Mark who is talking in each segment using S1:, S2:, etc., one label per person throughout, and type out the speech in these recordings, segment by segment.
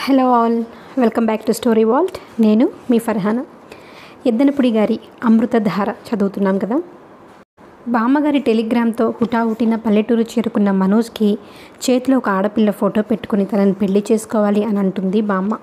S1: Hello all welcome back to story vault నేను మీ ఫర్హానా ఎద్దనపుడి గారి అమృతధార చదువుతున్నాం కదా బామ్మగారి టెలిగ్రామ్తో హుటాహుటిన పల్లెటూరు చేరుకున్న మనోజ్కి చేతిలో ఒక ఆడపిల్ల ఫోటో పెట్టుకుని తనని పెళ్లి చేసుకోవాలి అని అంటుంది బామ్మ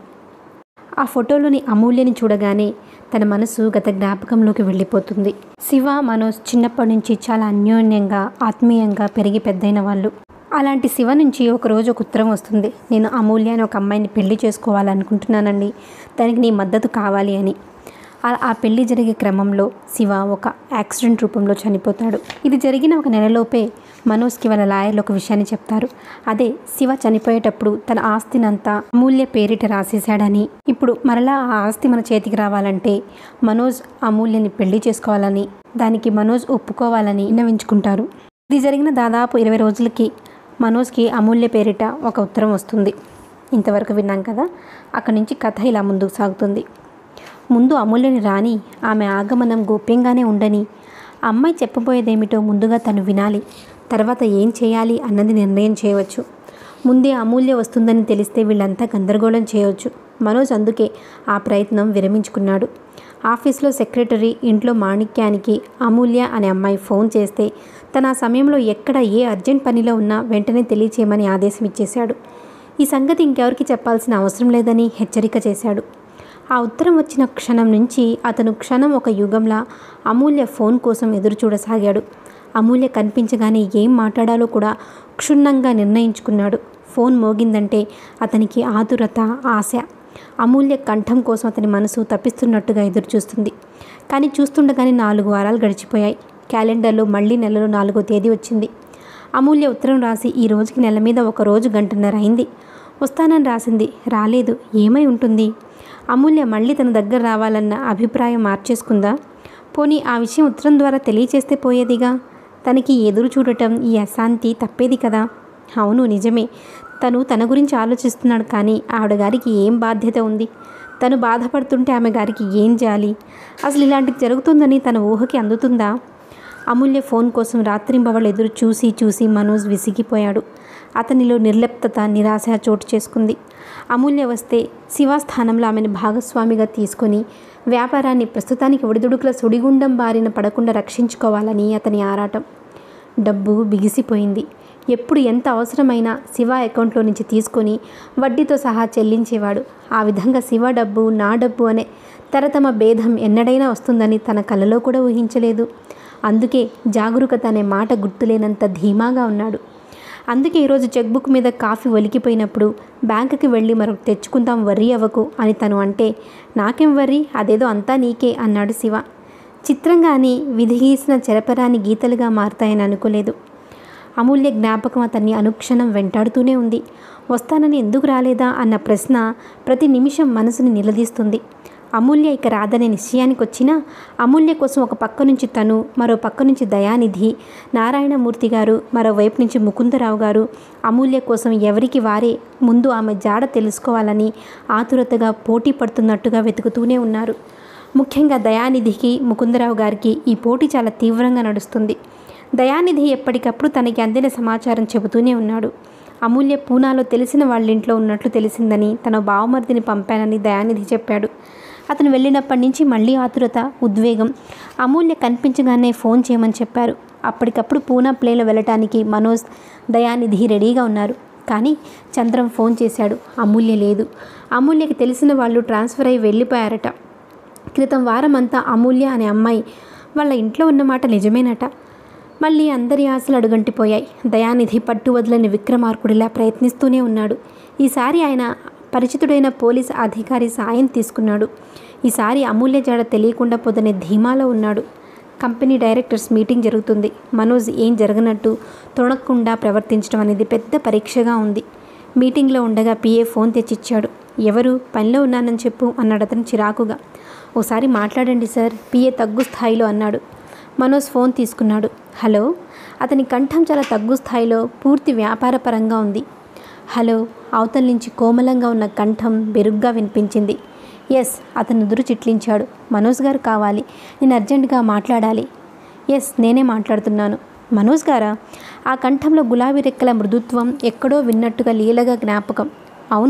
S1: ఆ ఫోటోలోని అమూల్యని చూడగానే తన మనసు గత జ్ఞాపకంలోకి వెళ్ళిపోతుంది శివ మనోజ్ చిన్నప్పటి నుంచి చాలా అన్యోన్యంగా ఆత్మీయంగా పెరిగి పెద్దయిన వాళ్ళు అలాంటి శివ నుంచి ఒకరోజు ఒక ఉత్తరం వస్తుంది నేను అమూల్య అని ఒక అమ్మాయిని పెళ్లి చేసుకోవాలనుకుంటున్నానండి దానికి నీ మద్దతు కావాలి అని ఆ- ఆ పెళ్లి జరిగే క్రమంలో శివ ఒక యాక్సిడెంట్ రూపంలో చనిపోతాడు ఇది జరిగిన ఒక నెలలోపే మనోజ్కి వాళ్ళ లాయర్లు ఒక విషయాన్ని చెప్తారు అదే శివ చనిపోయేటప్పుడు తన ఆస్తినంతా అమూల్య పేరిట రాసేశాడని ఇప్పుడు మరలా ఆ ఆస్తి మన చేతికి రావాలంటే మనోజ్ అమూల్యని పెళ్లి చేసుకోవాలని దానికి మనోజ్ ఒప్పుకోవాలని విన్నవించుకుంటారు ఇది జరిగిన దాదాపు ఇరవై రోజులకి మనోజ్కి అమూల్య పేరిట ఒక ఉత్తరం వస్తుంది ఇంతవరకు విన్నాం కదా అక్కడి నుంచి కథ ఇలా ముందుకు సాగుతుంది ముందు అమూల్యని రాని ఆమె ఆగమనం గోప్యంగానే ఉండని ఆ అమ్మాయి చెప్పబోయేదేమిటో ముందుగా తను వినాలి తర్వాత ఏం చేయాలి అన్నది నిర్ణయం చేయవచ్చు ముందే అమూల్య వస్తుందని తెలిస్తే వీళ్ళంతా గందరగోళం చేయవచ్చు మనోజ్ అందుకే ఆ ప్రయత్నం విరమించుకున్నాడు ఆఫీస్లో సెక్రటరీ ఇంట్లో మాణిక్యానికి అమూల్య అనే అమ్మాయి ఫోన్ చేస్తే తన ఆ సమయంలో ఎక్కడ ఏ అర్జెంట్ పనిలో ఉన్నా వెంటనే తెలియచేయమని ఆదేశం ఇచ్చేశాడు ఈ సంగతి ఇంకెవరికి చెప్పాల్సిన అవసరం లేదని హెచ్చరిక చేశాడు ఆ ఉత్తరం వచ్చిన క్షణం నుంచి అతను క్షణం ఒక యుగంలా అమూల్య ఫోన్ కోసం ఎదురు చూడసాగాడు అమూల్య కనిపించగానే ఏం మాట్లాడాలో కూడా క్షుణ్ణంగా నిర్ణయించుకున్నాడు ఫోన్ మోగిందంటే అతనికి ఆతురత ఆశ అమూల్య కంఠం కోసం అతని మనసు తప్పిస్తున్నట్టుగా ఎదురు చూస్తుంది కానీ చూస్తుండగానే నాలుగు వారాలు గడిచిపోయాయి క్యాలెండర్లో మళ్ళీ నెలలో నాలుగో తేదీ వచ్చింది అమూల్య ఉత్తరం రాసి ఈ రోజుకి నెల మీద ఒక రోజు గంటన్నర అయింది వస్తానని రాసింది రాలేదు ఏమై ఉంటుంది అమూల్య మళ్ళీ తన దగ్గర రావాలన్న అభిప్రాయం మార్చేసుకుందా పోనీ ఆ విషయం ఉత్తరం ద్వారా తెలియచేస్తే పోయేదిగా తనకి ఎదురు చూడటం ఈ అశాంతి తప్పేది కదా అవును నిజమే తను తన గురించి ఆలోచిస్తున్నాడు కానీ ఆవిడ గారికి ఏం బాధ్యత ఉంది తను బాధపడుతుంటే ఆమె గారికి ఏం చేయాలి అసలు ఇలాంటిది జరుగుతుందని తన ఊహకి అందుతుందా అమూల్య ఫోన్ కోసం రాత్రింబవళ్ళు ఎదురు చూసి చూసి మనోజ్ విసిగిపోయాడు అతనిలో నిర్లిప్తత నిరాశ చోటు చేసుకుంది అమూల్య వస్తే శివ స్థానంలో ఆమెను భాగస్వామిగా తీసుకొని వ్యాపారాన్ని ప్రస్తుతానికి ఒడిదుడుకుల సుడిగుండం బారిన పడకుండా రక్షించుకోవాలని అతని ఆరాటం డబ్బు బిగిసిపోయింది ఎప్పుడు ఎంత అవసరమైనా శివ అకౌంట్లో నుంచి తీసుకొని వడ్డీతో సహా చెల్లించేవాడు ఆ విధంగా శివ డబ్బు నా డబ్బు అనే తరతమ భేదం ఎన్నడైనా వస్తుందని తన కలలో కూడా ఊహించలేదు అందుకే జాగరూకత అనే మాట గుర్తులేనంత ధీమాగా ఉన్నాడు అందుకే ఈరోజు చెక్ బుక్ మీద కాఫీ ఒలికిపోయినప్పుడు బ్యాంకుకి వెళ్ళి మరొకటి తెచ్చుకుందాం వర్రీ అవ్వకు అని తను అంటే నాకేం వర్రీ అదేదో అంతా నీకే అన్నాడు శివ చిత్రంగా అని విధి గీసిన చెరపరాని గీతలుగా మారుతాయని అనుకోలేదు అమూల్య జ్ఞాపకం అతన్ని అనుక్షణం వెంటాడుతూనే ఉంది వస్తానని ఎందుకు రాలేదా అన్న ప్రశ్న ప్రతి నిమిషం మనసుని నిలదీస్తుంది అమూల్య ఇక రాదనే నిశ్చయానికి వచ్చినా అమూల్య కోసం ఒక పక్క నుంచి తను మరో పక్క నుంచి దయానిధి నారాయణమూర్తి గారు మరోవైపు నుంచి ముకుందరావు గారు అమూల్య కోసం ఎవరికి వారే ముందు ఆమె జాడ తెలుసుకోవాలని ఆతురతగా పోటీ పడుతున్నట్టుగా వెతుకుతూనే ఉన్నారు ముఖ్యంగా దయానిధికి ముకుందరావు గారికి ఈ పోటీ చాలా తీవ్రంగా నడుస్తుంది దయానిధి ఎప్పటికప్పుడు తనకి అందిన సమాచారం చెబుతూనే ఉన్నాడు అమూల్య పూనాలో తెలిసిన వాళ్ళ ఇంట్లో ఉన్నట్లు తెలిసిందని తన బావమర్దిని పంపానని దయానిధి చెప్పాడు అతను వెళ్ళినప్పటి నుంచి మళ్ళీ ఆతురత ఉద్వేగం అమూల్య కనిపించగానే ఫోన్ చేయమని చెప్పారు అప్పటికప్పుడు పూనా ప్లేలో వెళ్ళటానికి మనోజ్ దయానిధి రెడీగా ఉన్నారు కానీ చంద్రం ఫోన్ చేశాడు అమూల్య లేదు అమూల్యకి తెలిసిన వాళ్ళు ట్రాన్స్ఫర్ అయి వెళ్ళిపోయారట క్రితం వారం అంతా అమూల్య అనే అమ్మాయి వాళ్ళ ఇంట్లో ఉన్నమాట నిజమేనట మళ్ళీ అందరి ఆశలు అడుగంటిపోయాయి దయానిధి పట్టు వదలని విక్రమార్కుడిలా ప్రయత్నిస్తూనే ఉన్నాడు ఈసారి ఆయన పరిచితుడైన పోలీస్ అధికారి సాయం తీసుకున్నాడు ఈసారి అమూల్య జాడ తెలియకుండా పొదనే ధీమాలో ఉన్నాడు కంపెనీ డైరెక్టర్స్ మీటింగ్ జరుగుతుంది మనోజ్ ఏం జరగనట్టు తొణక్కుండా ప్రవర్తించడం అనేది పెద్ద పరీక్షగా ఉంది మీటింగ్లో ఉండగా పిఏ ఫోన్ తెచ్చిచ్చాడు ఎవరు పనిలో ఉన్నానని చెప్పు అన్నాడు అతను చిరాకుగా ఓసారి మాట్లాడండి సార్ పిఏ తగ్గు స్థాయిలో అన్నాడు మనోజ్ ఫోన్ తీసుకున్నాడు హలో అతని కంఠం చాలా తగ్గు స్థాయిలో పూర్తి వ్యాపారపరంగా ఉంది హలో అవతల నుంచి కోమలంగా ఉన్న కంఠం బెరుగ్గా వినిపించింది ఎస్ అతను ఎదురు చిట్లించాడు మనోజ్ గారు కావాలి నేను అర్జెంటుగా మాట్లాడాలి ఎస్ నేనే మాట్లాడుతున్నాను మనోజ్ గారా ఆ కంఠంలో గులాబీ రెక్కల మృదుత్వం ఎక్కడో విన్నట్టుగా లీలగా జ్ఞాపకం అవును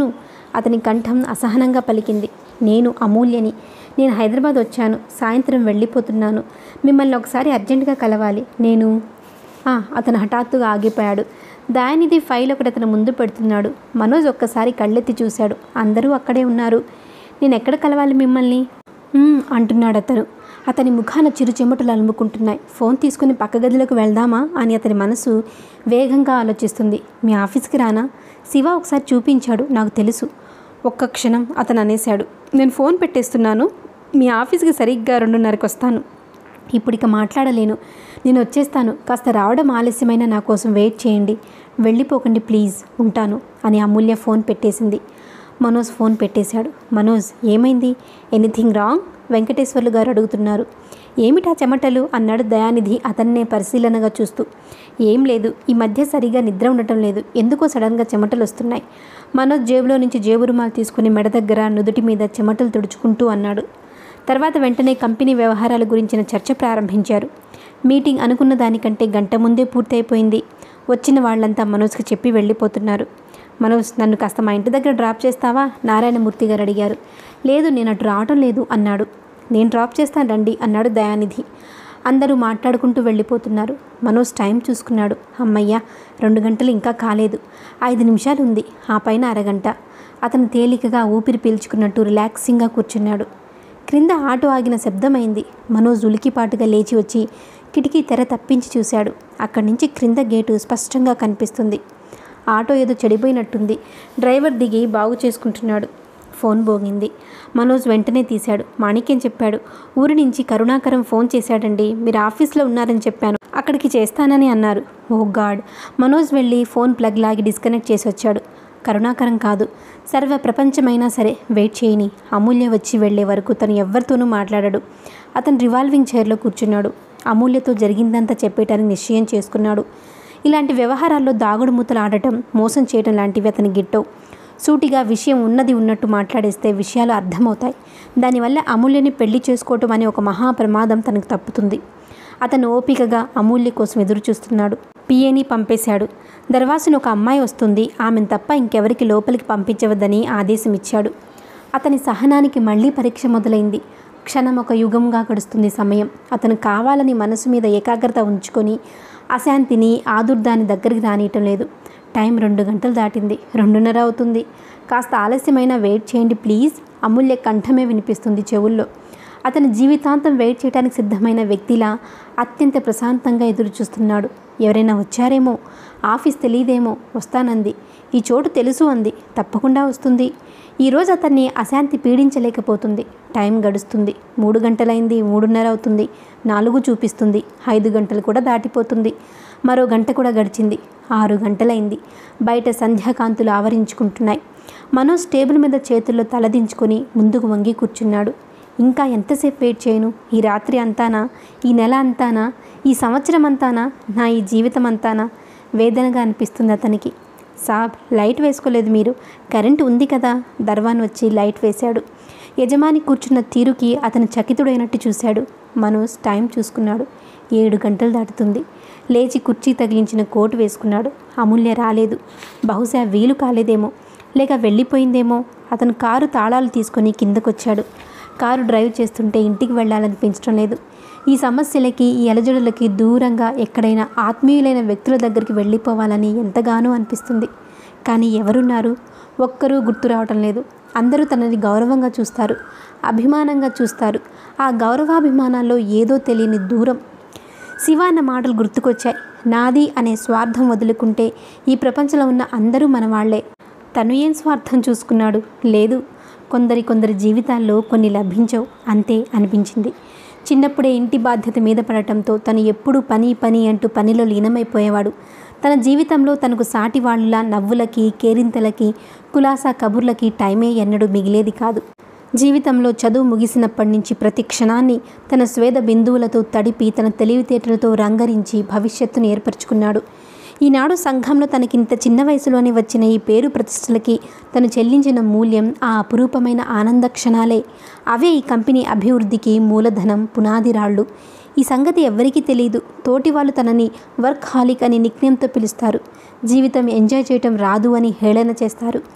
S1: అతని కంఠం అసహనంగా పలికింది నేను అమూల్యని నేను హైదరాబాద్ వచ్చాను సాయంత్రం వెళ్ళిపోతున్నాను మిమ్మల్ని ఒకసారి అర్జెంటుగా కలవాలి నేను "ఆ," అతను హఠాత్తుగా ఆగిపోయాడు దయానిధి ఫైల్ ఒకటి అతను ముందు పెడుతున్నాడు మనోజ్ ఒక్కసారి కళ్ళెత్తి చూశాడు అందరూ అక్కడే ఉన్నారు నేను ఎక్కడ కలవాలి మిమ్మల్ని "మ్మ్," అంటున్నాడు అతను అతని ముఖాన చిరు చెమటలు అలుముకుంటున్నాయి ఫోన్ తీసుకుని పక్క గదిలోకి వెళ్దామా అని అతని మనసు వేగంగా ఆలోచిస్తుంది మీ ఆఫీస్కి రానా శివ ఒకసారి చూపించాడు నాకు తెలుసు ఒక్క క్షణం అతను అనేశాడు నేను ఫోన్ పెట్టేస్తున్నాను మీ ఆఫీస్కి సరిగ్గా రెండున్నరకు వస్తాను ఇప్పుడు ఇక మాట్లాడలేను నేను వచ్చేస్తాను కాస్త రావడం ఆలస్యమైన నా కోసం వెయిట్ చేయండి వెళ్ళిపోకండి ప్లీజ్ ఉంటాను అని అమూల్య ఫోన్ పెట్టేసింది మనోజ్ ఫోన్ పెట్టేశాడు మనోజ్ ఏమైంది ఎనీథింగ్ రాంగ్ వెంకటేశ్వర్లు గారు అడుగుతున్నారు ఏమిటా చెమటలు అన్నాడు దయానిధి అతన్నే పరిశీలనగా చూస్తూ ఏం లేదు ఈ మధ్య సరిగా నిద్ర ఉండటం లేదు ఎందుకో సడన్గా చెమటలు వస్తున్నాయి మనోజ్ జేబులో నుంచి జేబు రుమాలు తీసుకుని మెడ దగ్గర నుదుటి మీద చెమటలు తుడుచుకుంటూ అన్నాడు తర్వాత వెంటనే కంపెనీ వ్యవహారాల గురించిన చర్చ ప్రారంభించారు మీటింగ్ అనుకున్న దానికంటే గంట ముందే పూర్తయిపోయింది వచ్చిన వాళ్ళంతా మనోజ్కి చెప్పి వెళ్ళిపోతున్నారు మనోజ్ నన్ను కాస్త మా ఇంటి దగ్గర డ్రాప్ చేస్తావా నారాయణమూర్తి గారు అడిగారు లేదు నేను అటు రావటం లేదు అన్నాడు నేను డ్రాప్ చేస్తాను రండి అన్నాడు దయానిధి అందరూ మాట్లాడుకుంటూ వెళ్ళిపోతున్నారు మనోజ్ టైం చూసుకున్నాడు అమ్మయ్య రెండు గంటలు ఇంకా కాలేదు ఐదు నిమిషాలు ఉంది ఆ పైన అరగంట అతను తేలికగా ఊపిరి పీల్చుకున్నట్టు రిలాక్సింగ్గా కూర్చున్నాడు క్రింద ఆటో ఆగిన శబ్దమైంది మనోజ్ ఉలికిపాటుగా లేచి వచ్చి కిటికీ తెర తప్పించి చూశాడు అక్కడి నుంచి క్రింద గేటు స్పష్టంగా కనిపిస్తుంది ఆటో ఏదో చెడిపోయినట్టుంది డ్రైవర్ దిగి బాగు చేసుకుంటున్నాడు ఫోన్ బోగింది మనోజ్ వెంటనే తీశాడు మాణిక్యం చెప్పాడు ఊరి నుంచి కరుణాకరం ఫోన్ చేశాడండి మీరు ఆఫీస్లో ఉన్నారని చెప్పాను అక్కడికి చేస్తానని అన్నారు ఓ గాడ్ మనోజ్ వెళ్ళి ఫోన్ ప్లగ్ లాగి డిస్కనెక్ట్ చేసి వచ్చాడు కరుణాకరం కాదు సర్వ ప్రపంచమైనా సరే వెయిట్ చేయని అమూల్య వచ్చి వెళ్ళే వరకు తను ఎవ్వరితోనూ మాట్లాడాడు అతను రివాల్వింగ్ చైర్లో కూర్చున్నాడు అమూల్యతో జరిగిందంతా చెప్పేటానికి నిశ్చయం చేసుకున్నాడు ఇలాంటి వ్యవహారాల్లో దాగుడు మూతలు ఆడటం మోసం చేయడం లాంటివి అతని గిట్టవు సూటిగా విషయం ఉన్నది ఉన్నట్టు మాట్లాడేస్తే విషయాలు అర్థమవుతాయి దానివల్ల అమూల్యని పెళ్లి చేసుకోవటం అనే ఒక మహా ప్రమాదం తనకు తప్పుతుంది అతను ఓపికగా అమూల్య కోసం ఎదురు చూస్తున్నాడు పిఏని పంపేశాడు దర్వాసును ఒక అమ్మాయి వస్తుంది ఆమెను తప్ప ఇంకెవరికి లోపలికి పంపించవద్దని ఆదేశం ఇచ్చాడు అతని సహనానికి మళ్ళీ పరీక్ష మొదలైంది క్షణం ఒక యుగంగా గడుస్తుంది సమయం అతను కావాలని మనసు మీద ఏకాగ్రత ఉంచుకొని అశాంతిని ఆదుర్దాన్ని దగ్గరికి రానియటం లేదు టైం రెండు గంటలు దాటింది రెండున్నర అవుతుంది కాస్త ఆలస్యమైన వెయిట్ చేయండి ప్లీజ్ అమూల్య కంఠమే వినిపిస్తుంది చెవుల్లో అతని జీవితాంతం వెయిట్ చేయడానికి సిద్ధమైన వ్యక్తిలా అత్యంత ప్రశాంతంగా ఎదురు చూస్తున్నాడు ఎవరైనా వచ్చారేమో ఆఫీస్ తెలియదేమో వస్తానంది ఈ చోటు తెలుసు అంది తప్పకుండా వస్తుంది ఈరోజు అతన్ని అశాంతి పీడించలేకపోతుంది టైం గడుస్తుంది మూడు గంటలైంది మూడున్నర అవుతుంది నాలుగు చూపిస్తుంది ఐదు గంటలు కూడా దాటిపోతుంది మరో గంట కూడా గడిచింది ఆరు గంటలైంది బయట సంధ్యాకాంతులు ఆవరించుకుంటున్నాయి మనోజ్ టేబుల్ మీద చేతుల్లో తలదించుకొని ముందుకు వంగి కూర్చున్నాడు ఇంకా ఎంతసేపు వెయిట్ చేయను ఈ రాత్రి అంతానా ఈ నెల అంతానా ఈ సంవత్సరం అంతానా నా ఈ జీవితం అంతానా వేదనగా అనిపిస్తుంది అతనికి సాబ్ లైట్ వేసుకోలేదు మీరు కరెంటు ఉంది కదా దర్వాన్ వచ్చి లైట్ వేశాడు యజమాని కూర్చున్న తీరుకి అతను చకితుడైనట్టు చూశాడు మనోజ్ టైం చూసుకున్నాడు ఏడు గంటలు దాటుతుంది లేచి కుర్చీ తగిలించిన కోటు వేసుకున్నాడు అమూల్య రాలేదు బహుశా వీలు కాలేదేమో లేక వెళ్ళిపోయిందేమో అతను కారు తాళాలు తీసుకొని కిందకొచ్చాడు కారు డ్రైవ్ చేస్తుంటే ఇంటికి వెళ్ళాలనిపించడం లేదు ఈ సమస్యలకి ఈ అలజడులకి దూరంగా ఎక్కడైనా ఆత్మీయులైన వ్యక్తుల దగ్గరికి వెళ్ళిపోవాలని ఎంతగానో అనిపిస్తుంది కానీ ఎవరున్నారు ఒక్కరూ గుర్తు రావటం లేదు అందరూ తనని గౌరవంగా చూస్తారు అభిమానంగా చూస్తారు ఆ గౌరవాభిమానాల్లో ఏదో తెలియని దూరం శివ అన్న మాటలు గుర్తుకొచ్చాయి నాది అనే స్వార్థం వదులుకుంటే ఈ ప్రపంచంలో ఉన్న అందరూ మన వాళ్ళే తను ఏం స్వార్థం చూసుకున్నాడు లేదు కొందరి కొందరి జీవితాల్లో కొన్ని లభించవు అంతే అనిపించింది చిన్నప్పుడే ఇంటి బాధ్యత మీద పడటంతో తను ఎప్పుడూ పని పని అంటూ పనిలో లీనమైపోయేవాడు తన జీవితంలో తనకు సాటి వాళ్ళ నవ్వులకి కేరింతలకి కులాసా కబుర్లకి టైమే ఎన్నడూ మిగిలేది కాదు జీవితంలో చదువు ముగిసినప్పటి నుంచి ప్రతి క్షణాన్ని తన స్వేద బిందువులతో తడిపి తన తెలివితేటలతో రంగరించి భవిష్యత్తును ఏర్పరచుకున్నాడు ఈనాడు సంఘంలో తనకింత చిన్న వయసులోనే వచ్చిన ఈ పేరు ప్రతిష్టలకి తను చెల్లించిన మూల్యం ఆ అపురూపమైన ఆనంద క్షణాలే అవే ఈ కంపెనీ అభివృద్ధికి మూలధనం పునాది రాళ్ళు ఈ సంగతి ఎవ్వరికీ తెలియదు తోటి వాళ్ళు తనని వర్క్ హాలిక్ అని నిక్నేమ్తో పిలుస్తారు జీవితం ఎంజాయ్ చేయటం రాదు అని హేళన చేస్తారు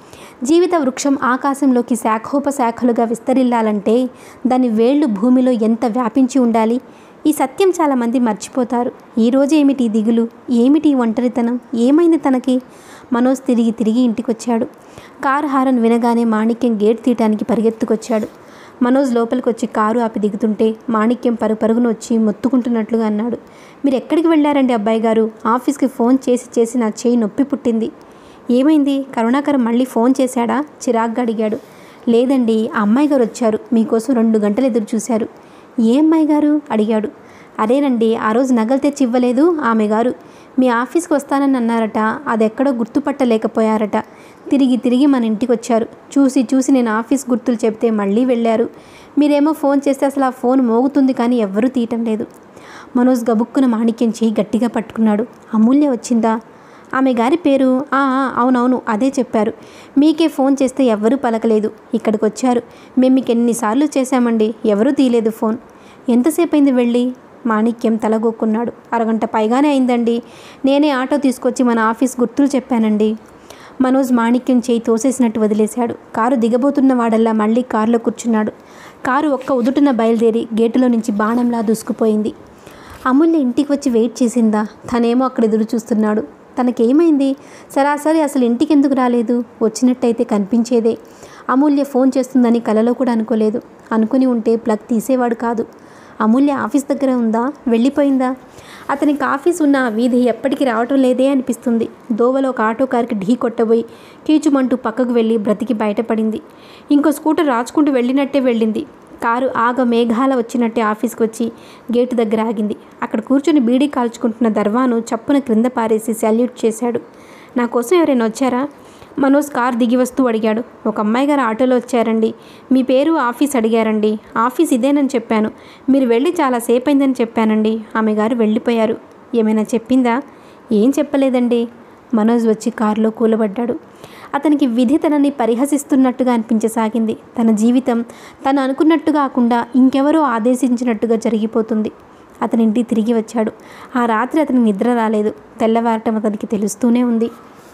S1: జీవిత వృక్షం ఆకాశంలోకి శాఖోపశాఖలుగా విస్తరిల్లాలంటే దాని వేళ్ళు భూమిలో ఎంత వ్యాపించి ఉండాలి ఈ సత్యం చాలామంది మర్చిపోతారు ఈరోజు ఏమిటి ఈ దిగులు ఏమిటి ఈ ఒంటరితనం ఏమైంది తనకి మనోజ్ తిరిగి తిరిగి ఇంటికొచ్చాడు కారు హారన్ వినగానే మాణిక్యం గేట్ తీయటానికి పరిగెత్తుకొచ్చాడు మనోజ్ లోపలికి వచ్చి కారు ఆపి దిగుతుంటే మాణిక్యం పరుగు పరుగున వచ్చి మొత్తుకుంటున్నట్లుగా అన్నాడు మీరు ఎక్కడికి వెళ్ళారండి అబ్బాయి గారు ఆఫీస్కి ఫోన్ చేసి చేసి నా చేయి నొప్పి పుట్టింది ఏమైంది కరుణాకర్ మళ్ళీ ఫోన్ చేశాడా చిరాగ్గా అడిగాడు లేదండి ఆ అమ్మాయి గారు వచ్చారు మీకోసం రెండు గంటలు ఎదురు చూశారు ఏ అమ్మాయి గారు అడిగాడు అదేనండి ఆ రోజు నగలు తెచ్చి ఇవ్వలేదు ఆమె గారు మీ ఆఫీస్కి వస్తానని అన్నారట అది ఎక్కడో గుర్తుపట్టలేకపోయారట తిరిగి తిరిగి మన ఇంటికి వచ్చారు చూసి చూసి నేను ఆఫీస్ గుర్తులు చెప్తే మళ్ళీ వెళ్ళారు మీరేమో ఫోన్ చేస్తే అసలు ఆ ఫోన్ మోగుతుంది కానీ ఎవ్వరూ తీయటం లేదు మనోజ్ గబుక్కున మాణిక్యం చేయి గట్టిగా పట్టుకున్నాడు అమూల్య వచ్చిందా ఆమె గారి పేరు "ఆ, ఆ, అవునవును అదే చెప్పారు మీకే ఫోన్ చేస్తే ఎవ్వరూ పలకలేదు ఇక్కడికి వచ్చారు మేము మీకు ఎన్నిసార్లు చేశామండి ఎవరూ తీయలేదు ఫోన్ ఎంతసేపు అయింది వెళ్ళి మాణిక్యం తలగొక్కున్నాడు అరగంట పైగానే అయిందండి నేనే ఆటో తీసుకొచ్చి మన ఆఫీస్ గుర్తులు చెప్పానండి మనోజ్ మాణిక్యం చేయి తోసేసినట్టు వదిలేశాడు కారు దిగబోతున్న వాడల్లా మళ్ళీ కారులో కూర్చున్నాడు కారు ఒక్క ఉదుటున బయలుదేరి గేటులో నుంచి బాణంలా దూసుకుపోయింది అమూల్య ఇంటికి వచ్చి వెయిట్ చేసిందా తనేమో అక్కడ ఎదురు చూస్తున్నాడు తనకేమైంది సరాసరి అసలు ఇంటికి ఎందుకు రాలేదు వచ్చినట్టయితే కనిపించేదే అమూల్య ఫోన్ చేస్తుందని కలలో కూడా అనుకోలేదు అనుకుని ఉంటే ప్లగ్ తీసేవాడు కాదు అమూల్య ఆఫీస్ దగ్గర ఉందా వెళ్ళిపోయిందా అతనికి ఆఫీస్ ఉన్న ఆ వీధి ఎప్పటికీ రావటం లేదే అనిపిస్తుంది దోవలో ఒక ఆటో కారుకి ఢీ కొట్టబోయి కీచుమంటూ పక్కకు వెళ్ళి బ్రతికి బయటపడింది ఇంకో స్కూటర్ రాచుకుంటూ వెళ్ళినట్టే వెళ్ళింది కారు ఆగ మేఘాల వచ్చినట్టే ఆఫీస్కి వచ్చి గేటు దగ్గర ఆగింది అక్కడ కూర్చొని బీడీ కాల్చుకుంటున్న దర్వాను చప్పున క్రింద పారేసి సాల్యూట్ చేశాడు నా కోసం ఎవరైనా వచ్చారా మనోజ్ కార్ దిగి వస్తూ అడిగాడు ఒక అమ్మాయి గారు ఆటోలో వచ్చారండి మీ పేరు ఆఫీస్ అడిగారండి ఆఫీస్ ఇదేనని చెప్పాను మీరు వెళ్ళి చాలా సేపు అయిందని చెప్పానండి ఆమె గారు వెళ్ళిపోయారు ఏమైనా చెప్పిందా ఏం చెప్పలేదండి మనోజ్ వచ్చి కారులో కూలబడ్డాడు అతనికి విధి తనని పరిహసిస్తున్నట్టుగా అనిపించసాగింది తన జీవితం తను అనుకున్నట్టు కాకుండా ఇంకెవరో ఆదేశించినట్టుగా జరిగిపోతుంది అతని ఇంటికి తిరిగి వచ్చాడు ఆ రాత్రి అతనికి నిద్ర రాలేదు తెల్లవారటం అతనికి తెలుస్తూనే ఉంది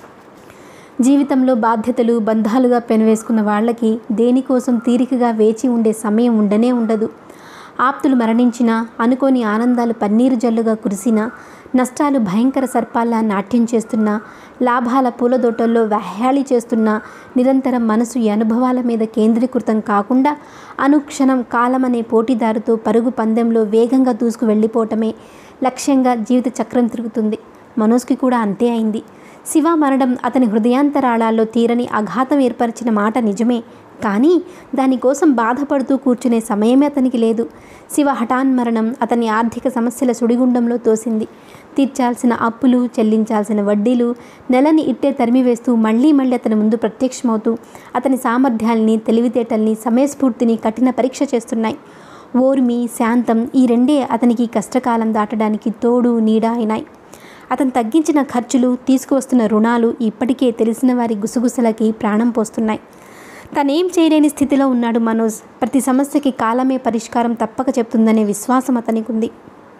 S1: జీవితంలో బాధ్యతలు బంధాలుగా పెనవేసుకున్న వాళ్ళకి దేనికోసం తీరికగా వేచి ఉండే సమయం ఉండనే ఉండదు ఆప్తులు మరణించినా అనుకోని ఆనందాలు పన్నీరు జల్లుగా కురిసినా నష్టాలు భయంకర సర్పాల్లా నాట్యం చేస్తున్నా లాభాల పూలదోటల్లో వ్యాహ్యాళి చేస్తున్నా నిరంతరం మనసు ఈ అనుభవాల మీద కేంద్రీకృతం కాకుండా అనుక్షణం కాలమనే పోటీదారుతో పరుగు పందెంలో వేగంగా దూసుకు వెళ్ళిపోవటమే లక్ష్యంగా జీవిత చక్రం తిరుగుతుంది మనోజ్కి కూడా అంతే అయింది శివ మరణం అతని హృదయాంతరాళాల్లో తీరని అఘాతం ఏర్పరిచిన మాట నిజమే కానీ దానికోసం బాధపడుతూ కూర్చునే సమయమే అతనికి లేదు శివ హఠాన్ మరణం అతని ఆర్థిక సమస్యల సుడిగుండంలో తోసింది తీర్చాల్సిన అప్పులు చెల్లించాల్సిన వడ్డీలు నెలని ఇట్టే తరిమివేస్తూ మళ్ళీ మళ్ళీ అతని ముందు ప్రత్యక్షమవుతూ అతని సామర్థ్యాల్ని తెలివితేటల్ని సమయస్ఫూర్తిని కఠిన పరీక్ష చేస్తున్నాయి ఓర్మి శాంతం ఈ రెండే అతనికి ఈ కష్టకాలం దాటడానికి తోడు నీడ అయినాయి అతను తగ్గించిన ఖర్చులు తీసుకువస్తున్న రుణాలు ఇప్పటికే తెలిసిన వారి గుసగుసలకి ప్రాణం పోస్తున్నాయి తనేం చేయలేని స్థితిలో ఉన్నాడు మనోజ్ ప్రతి సమస్యకి కాలమే పరిష్కారం తప్పక చెప్తుందనే విశ్వాసం అతనికి ఉంది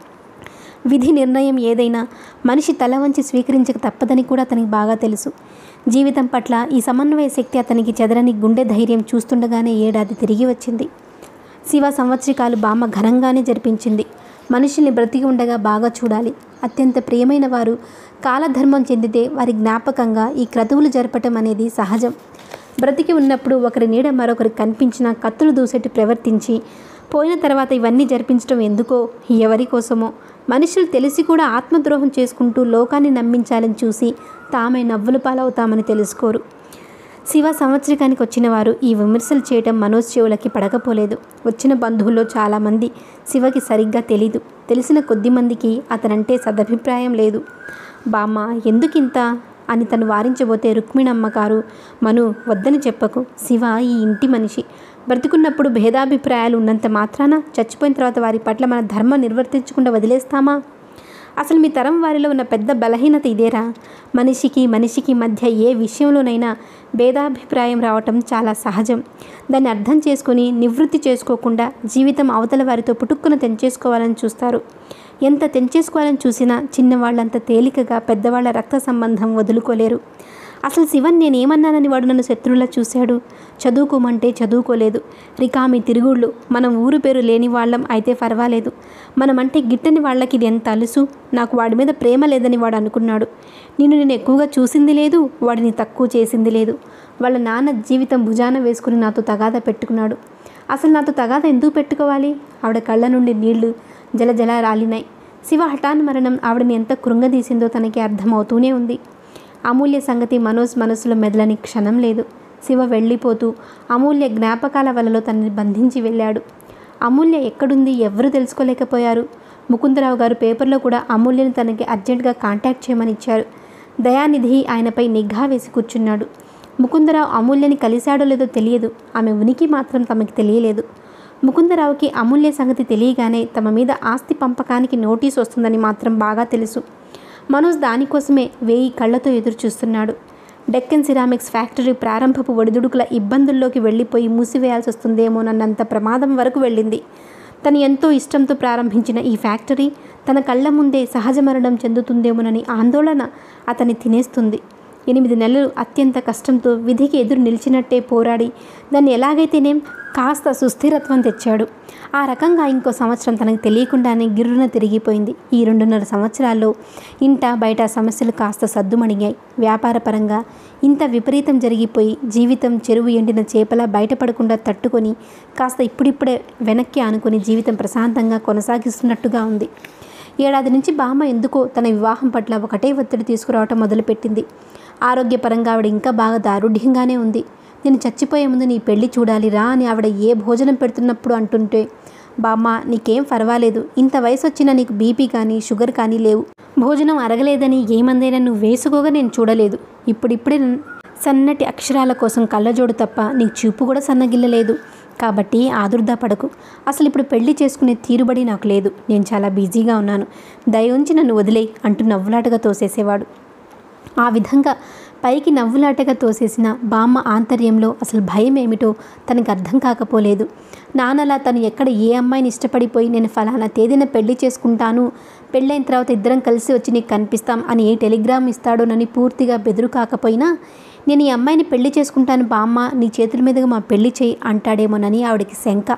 S1: విధి నిర్ణయం ఏదైనా మనిషి తల వంచి స్వీకరించక తప్పదని కూడా అతనికి బాగా తెలుసు జీవితం పట్ల ఈ సమన్వయ శక్తి అతనికి చెదరని గుండె ధైర్యం చూస్తుండగానే ఏడాది తిరిగి వచ్చింది శివ సంవత్సరికాలు బామ్మ ఘనంగానే జరిపించింది మనుషుల్ని బ్రతికి ఉండగా బాగా చూడాలి అత్యంత ప్రియమైన వారు కాలధర్మం చెందితే వారి జ్ఞాపకంగా ఈ క్రతువులు జరపటం అనేది సహజం బ్రతికి ఉన్నప్పుడు ఒకరి నీడ మరొకరికి కనిపించిన కత్తులు దూసేటి ప్రవర్తించి పోయిన తర్వాత ఇవన్నీ జరిపించడం ఎందుకో ఎవరి కోసమో మనుషులు తెలిసి కూడా ఆత్మద్రోహం చేసుకుంటూ లోకాన్ని నమ్మించాలని చూసి తామే నవ్వుల పాలవుతామని తెలుసుకోరు శివ సంవత్సరికానికి వచ్చిన వారు ఈ విమర్శలు చేయటం మనోజ్ చెవులకి పడకపోలేదు వచ్చిన బంధువుల్లో చాలామంది శివకి సరిగ్గా తెలీదు తెలిసిన కొద్ది మందికి అతనంటే సదభిప్రాయం లేదు బామ్మ ఎందుకింత అని తను వారించబోతే రుక్మిణమ్మ గారు మను వద్దని చెప్పకు శివ ఈ ఇంటి మనిషి బ్రతికున్నప్పుడు భేదాభిప్రాయాలు ఉన్నంత మాత్రాన చచ్చిపోయిన తర్వాత వారి పట్ల మన ధర్మం నిర్వర్తించకుండా వదిలేస్తామా అసలు మీ తరం వారిలో ఉన్న పెద్ద బలహీనత ఇదేరా మనిషికి మనిషికి మధ్య ఏ విషయంలోనైనా భేదాభిప్రాయం రావటం చాలా సహజం దాన్ని అర్థం చేసుకొని నివృత్తి చేసుకోకుండా జీవితం అవతల వారితో పుట్టుక్కున తెంచేసుకోవాలని చూస్తారు ఎంత తెంచేసుకోవాలని చూసినా చిన్నవాళ్ళంత తేలికగా పెద్దవాళ్ళ రక్త సంబంధం వదులుకోలేరు అసలు శివన్ నేనేమన్నానని వాడు నన్ను శత్రువులా చూశాడు చదువుకోమంటే చదువుకోలేదు రికామి తిరుగుళ్ళు మనం ఊరు పేరు లేని వాళ్ళం అయితే పర్వాలేదు మనమంటే గిట్టని వాళ్ళకి ఇది ఎంత అలుసు నాకు వాడి మీద ప్రేమ లేదని వాడు అనుకున్నాడు నిన్ను నేను ఎక్కువగా చూసింది లేదు వాడిని తక్కువ చేసింది లేదు వాళ్ళ నాన్న జీవితం భుజాన వేసుకుని నాతో తగాదా పెట్టుకున్నాడు అసలు నాతో తగాదా ఎందుకు పెట్టుకోవాలి ఆవిడ కళ్ళ నుండి నీళ్లు జలజల రాలినాయి శివ హఠాన్ మరణం ఆవిడని ఎంత కృంగదీసిందో తనకి అర్థమవుతూనే ఉంది అమూల్య సంగతి మనోజ్ మనసులో మెదలని క్షణం లేదు శివ వెళ్ళిపోతూ అమూల్య జ్ఞాపకాల వలలో తనని బంధించి వెళ్ళాడు అమూల్య ఎక్కడుంది ఎవరు తెలుసుకోలేకపోయారు ముకుందరావు గారు పేపర్లో కూడా అమూల్యను తనకి అర్జెంటుగా కాంటాక్ట్ చేయమని ఇచ్చారు దయానిధి ఆయనపై నిఘా వేసి కూర్చున్నాడు ముకుందరావు అమూల్యని కలిశాడో లేదో తెలియదు ఆమె ఉనికి మాత్రం తమకి తెలియలేదు ముకుందరావుకి అమూల్య సంగతి తెలియగానే తమ మీద ఆస్తి పంపకానికి నోటీస్ వస్తుందని మాత్రం బాగా తెలుసు మనోజ్ దానికోసమే వేయి కళ్ళతో ఎదురు చూస్తున్నాడు డెక్కన్ సిరామిక్స్ ఫ్యాక్టరీ ప్రారంభపు ఒడిదుడుకుల ఇబ్బందుల్లోకి వెళ్ళిపోయి మూసివేయాల్సి వస్తుందేమోనన్నంత ప్రమాదం వరకు వెళ్ళింది తను ఎంతో ఇష్టంతో ప్రారంభించిన ఈ ఫ్యాక్టరీ తన కళ్ళ ముందే సహజ మరణం చెందుతుందేమోనని ఆందోళన అతన్ని తినేస్తుంది ఎనిమిది నెలలు అత్యంత కష్టంతో విధికి ఎదురు నిలిచినట్టే పోరాడి దాన్ని ఎలాగైతేనేం కాస్త సుస్థిరత్వం తెచ్చాడు ఆ రకంగా ఇంకో సంవత్సరం తనకు తెలియకుండానే గిర్రున తిరిగిపోయింది ఈ రెండున్నర సంవత్సరాల్లో ఇంట బయట సమస్యలు కాస్త సద్దుమణిగాయి వ్యాపారపరంగా ఇంత విపరీతం జరిగిపోయి జీవితం చెరువు ఎండిన చేపలా బయటపడకుండా తట్టుకొని కాస్త ఇప్పుడిప్పుడే వెనక్కి ఆనుకొని జీవితం ప్రశాంతంగా కొనసాగిస్తున్నట్టుగా ఉంది ఏడాది నుంచి బామ్మ ఎందుకో తన వివాహం పట్ల ఒకటే ఒత్తిడి తీసుకురావటం మొదలుపెట్టింది ఆరోగ్యపరంగా ఆవిడ ఇంకా బాగా దారుఢ్యంగానే ఉంది నేను చచ్చిపోయే ముందు నీ పెళ్లి చూడాలి రా అని ఆవిడ ఏ భోజనం పెడుతున్నప్పుడు అంటుంటే బామ్మ నీకేం పర్వాలేదు ఇంత వయసు వచ్చినా నీకు బీపీ కానీ షుగర్ కానీ లేవు భోజనం అరగలేదని ఏమందైనా నువ్వు వేసుకోగా నేను చూడలేదు ఇప్పుడిప్పుడే నన్- సన్నటి అక్షరాల కోసం కళ్ళజోడు తప్ప నీకు చూపు కూడా సన్నగిల్లలేదు కాబట్టి ఆదుర్దా పడకు అసలు ఇప్పుడు పెళ్లి చేసుకునే తీరుబడి నాకు లేదు నేను చాలా బిజీగా ఉన్నాను దయ ఉంచి నన్ను వదిలే అంటూ నవ్వులాటగా తోసేసేవాడు ఆ విధంగా పైకి నవ్వులాటగా తోసేసిన బామ్మ ఆంతర్యంలో అసలు భయం ఏమిటో తనకు అర్థం కాకపోలేదు నాన్నలా తను ఎక్కడ ఏ అమ్మాయిని ఇష్టపడిపోయి నేను ఫలానా తేదీన పెళ్లి చేసుకుంటాను పెళ్ళైన తర్వాత ఇద్దరం కలిసి వచ్చి నీకు కనిపిస్తాం అని ఏ టెలిగ్రామ్ ఇస్తాడోనని పూర్తిగా బెదురు కాకపోయినా నేను ఈ అమ్మాయిని పెళ్లి చేసుకుంటాను బామ్మ నీ చేతుల మీదుగా మా పెళ్లి చేయి అంటాడేమోనని ఆవిడకి శంక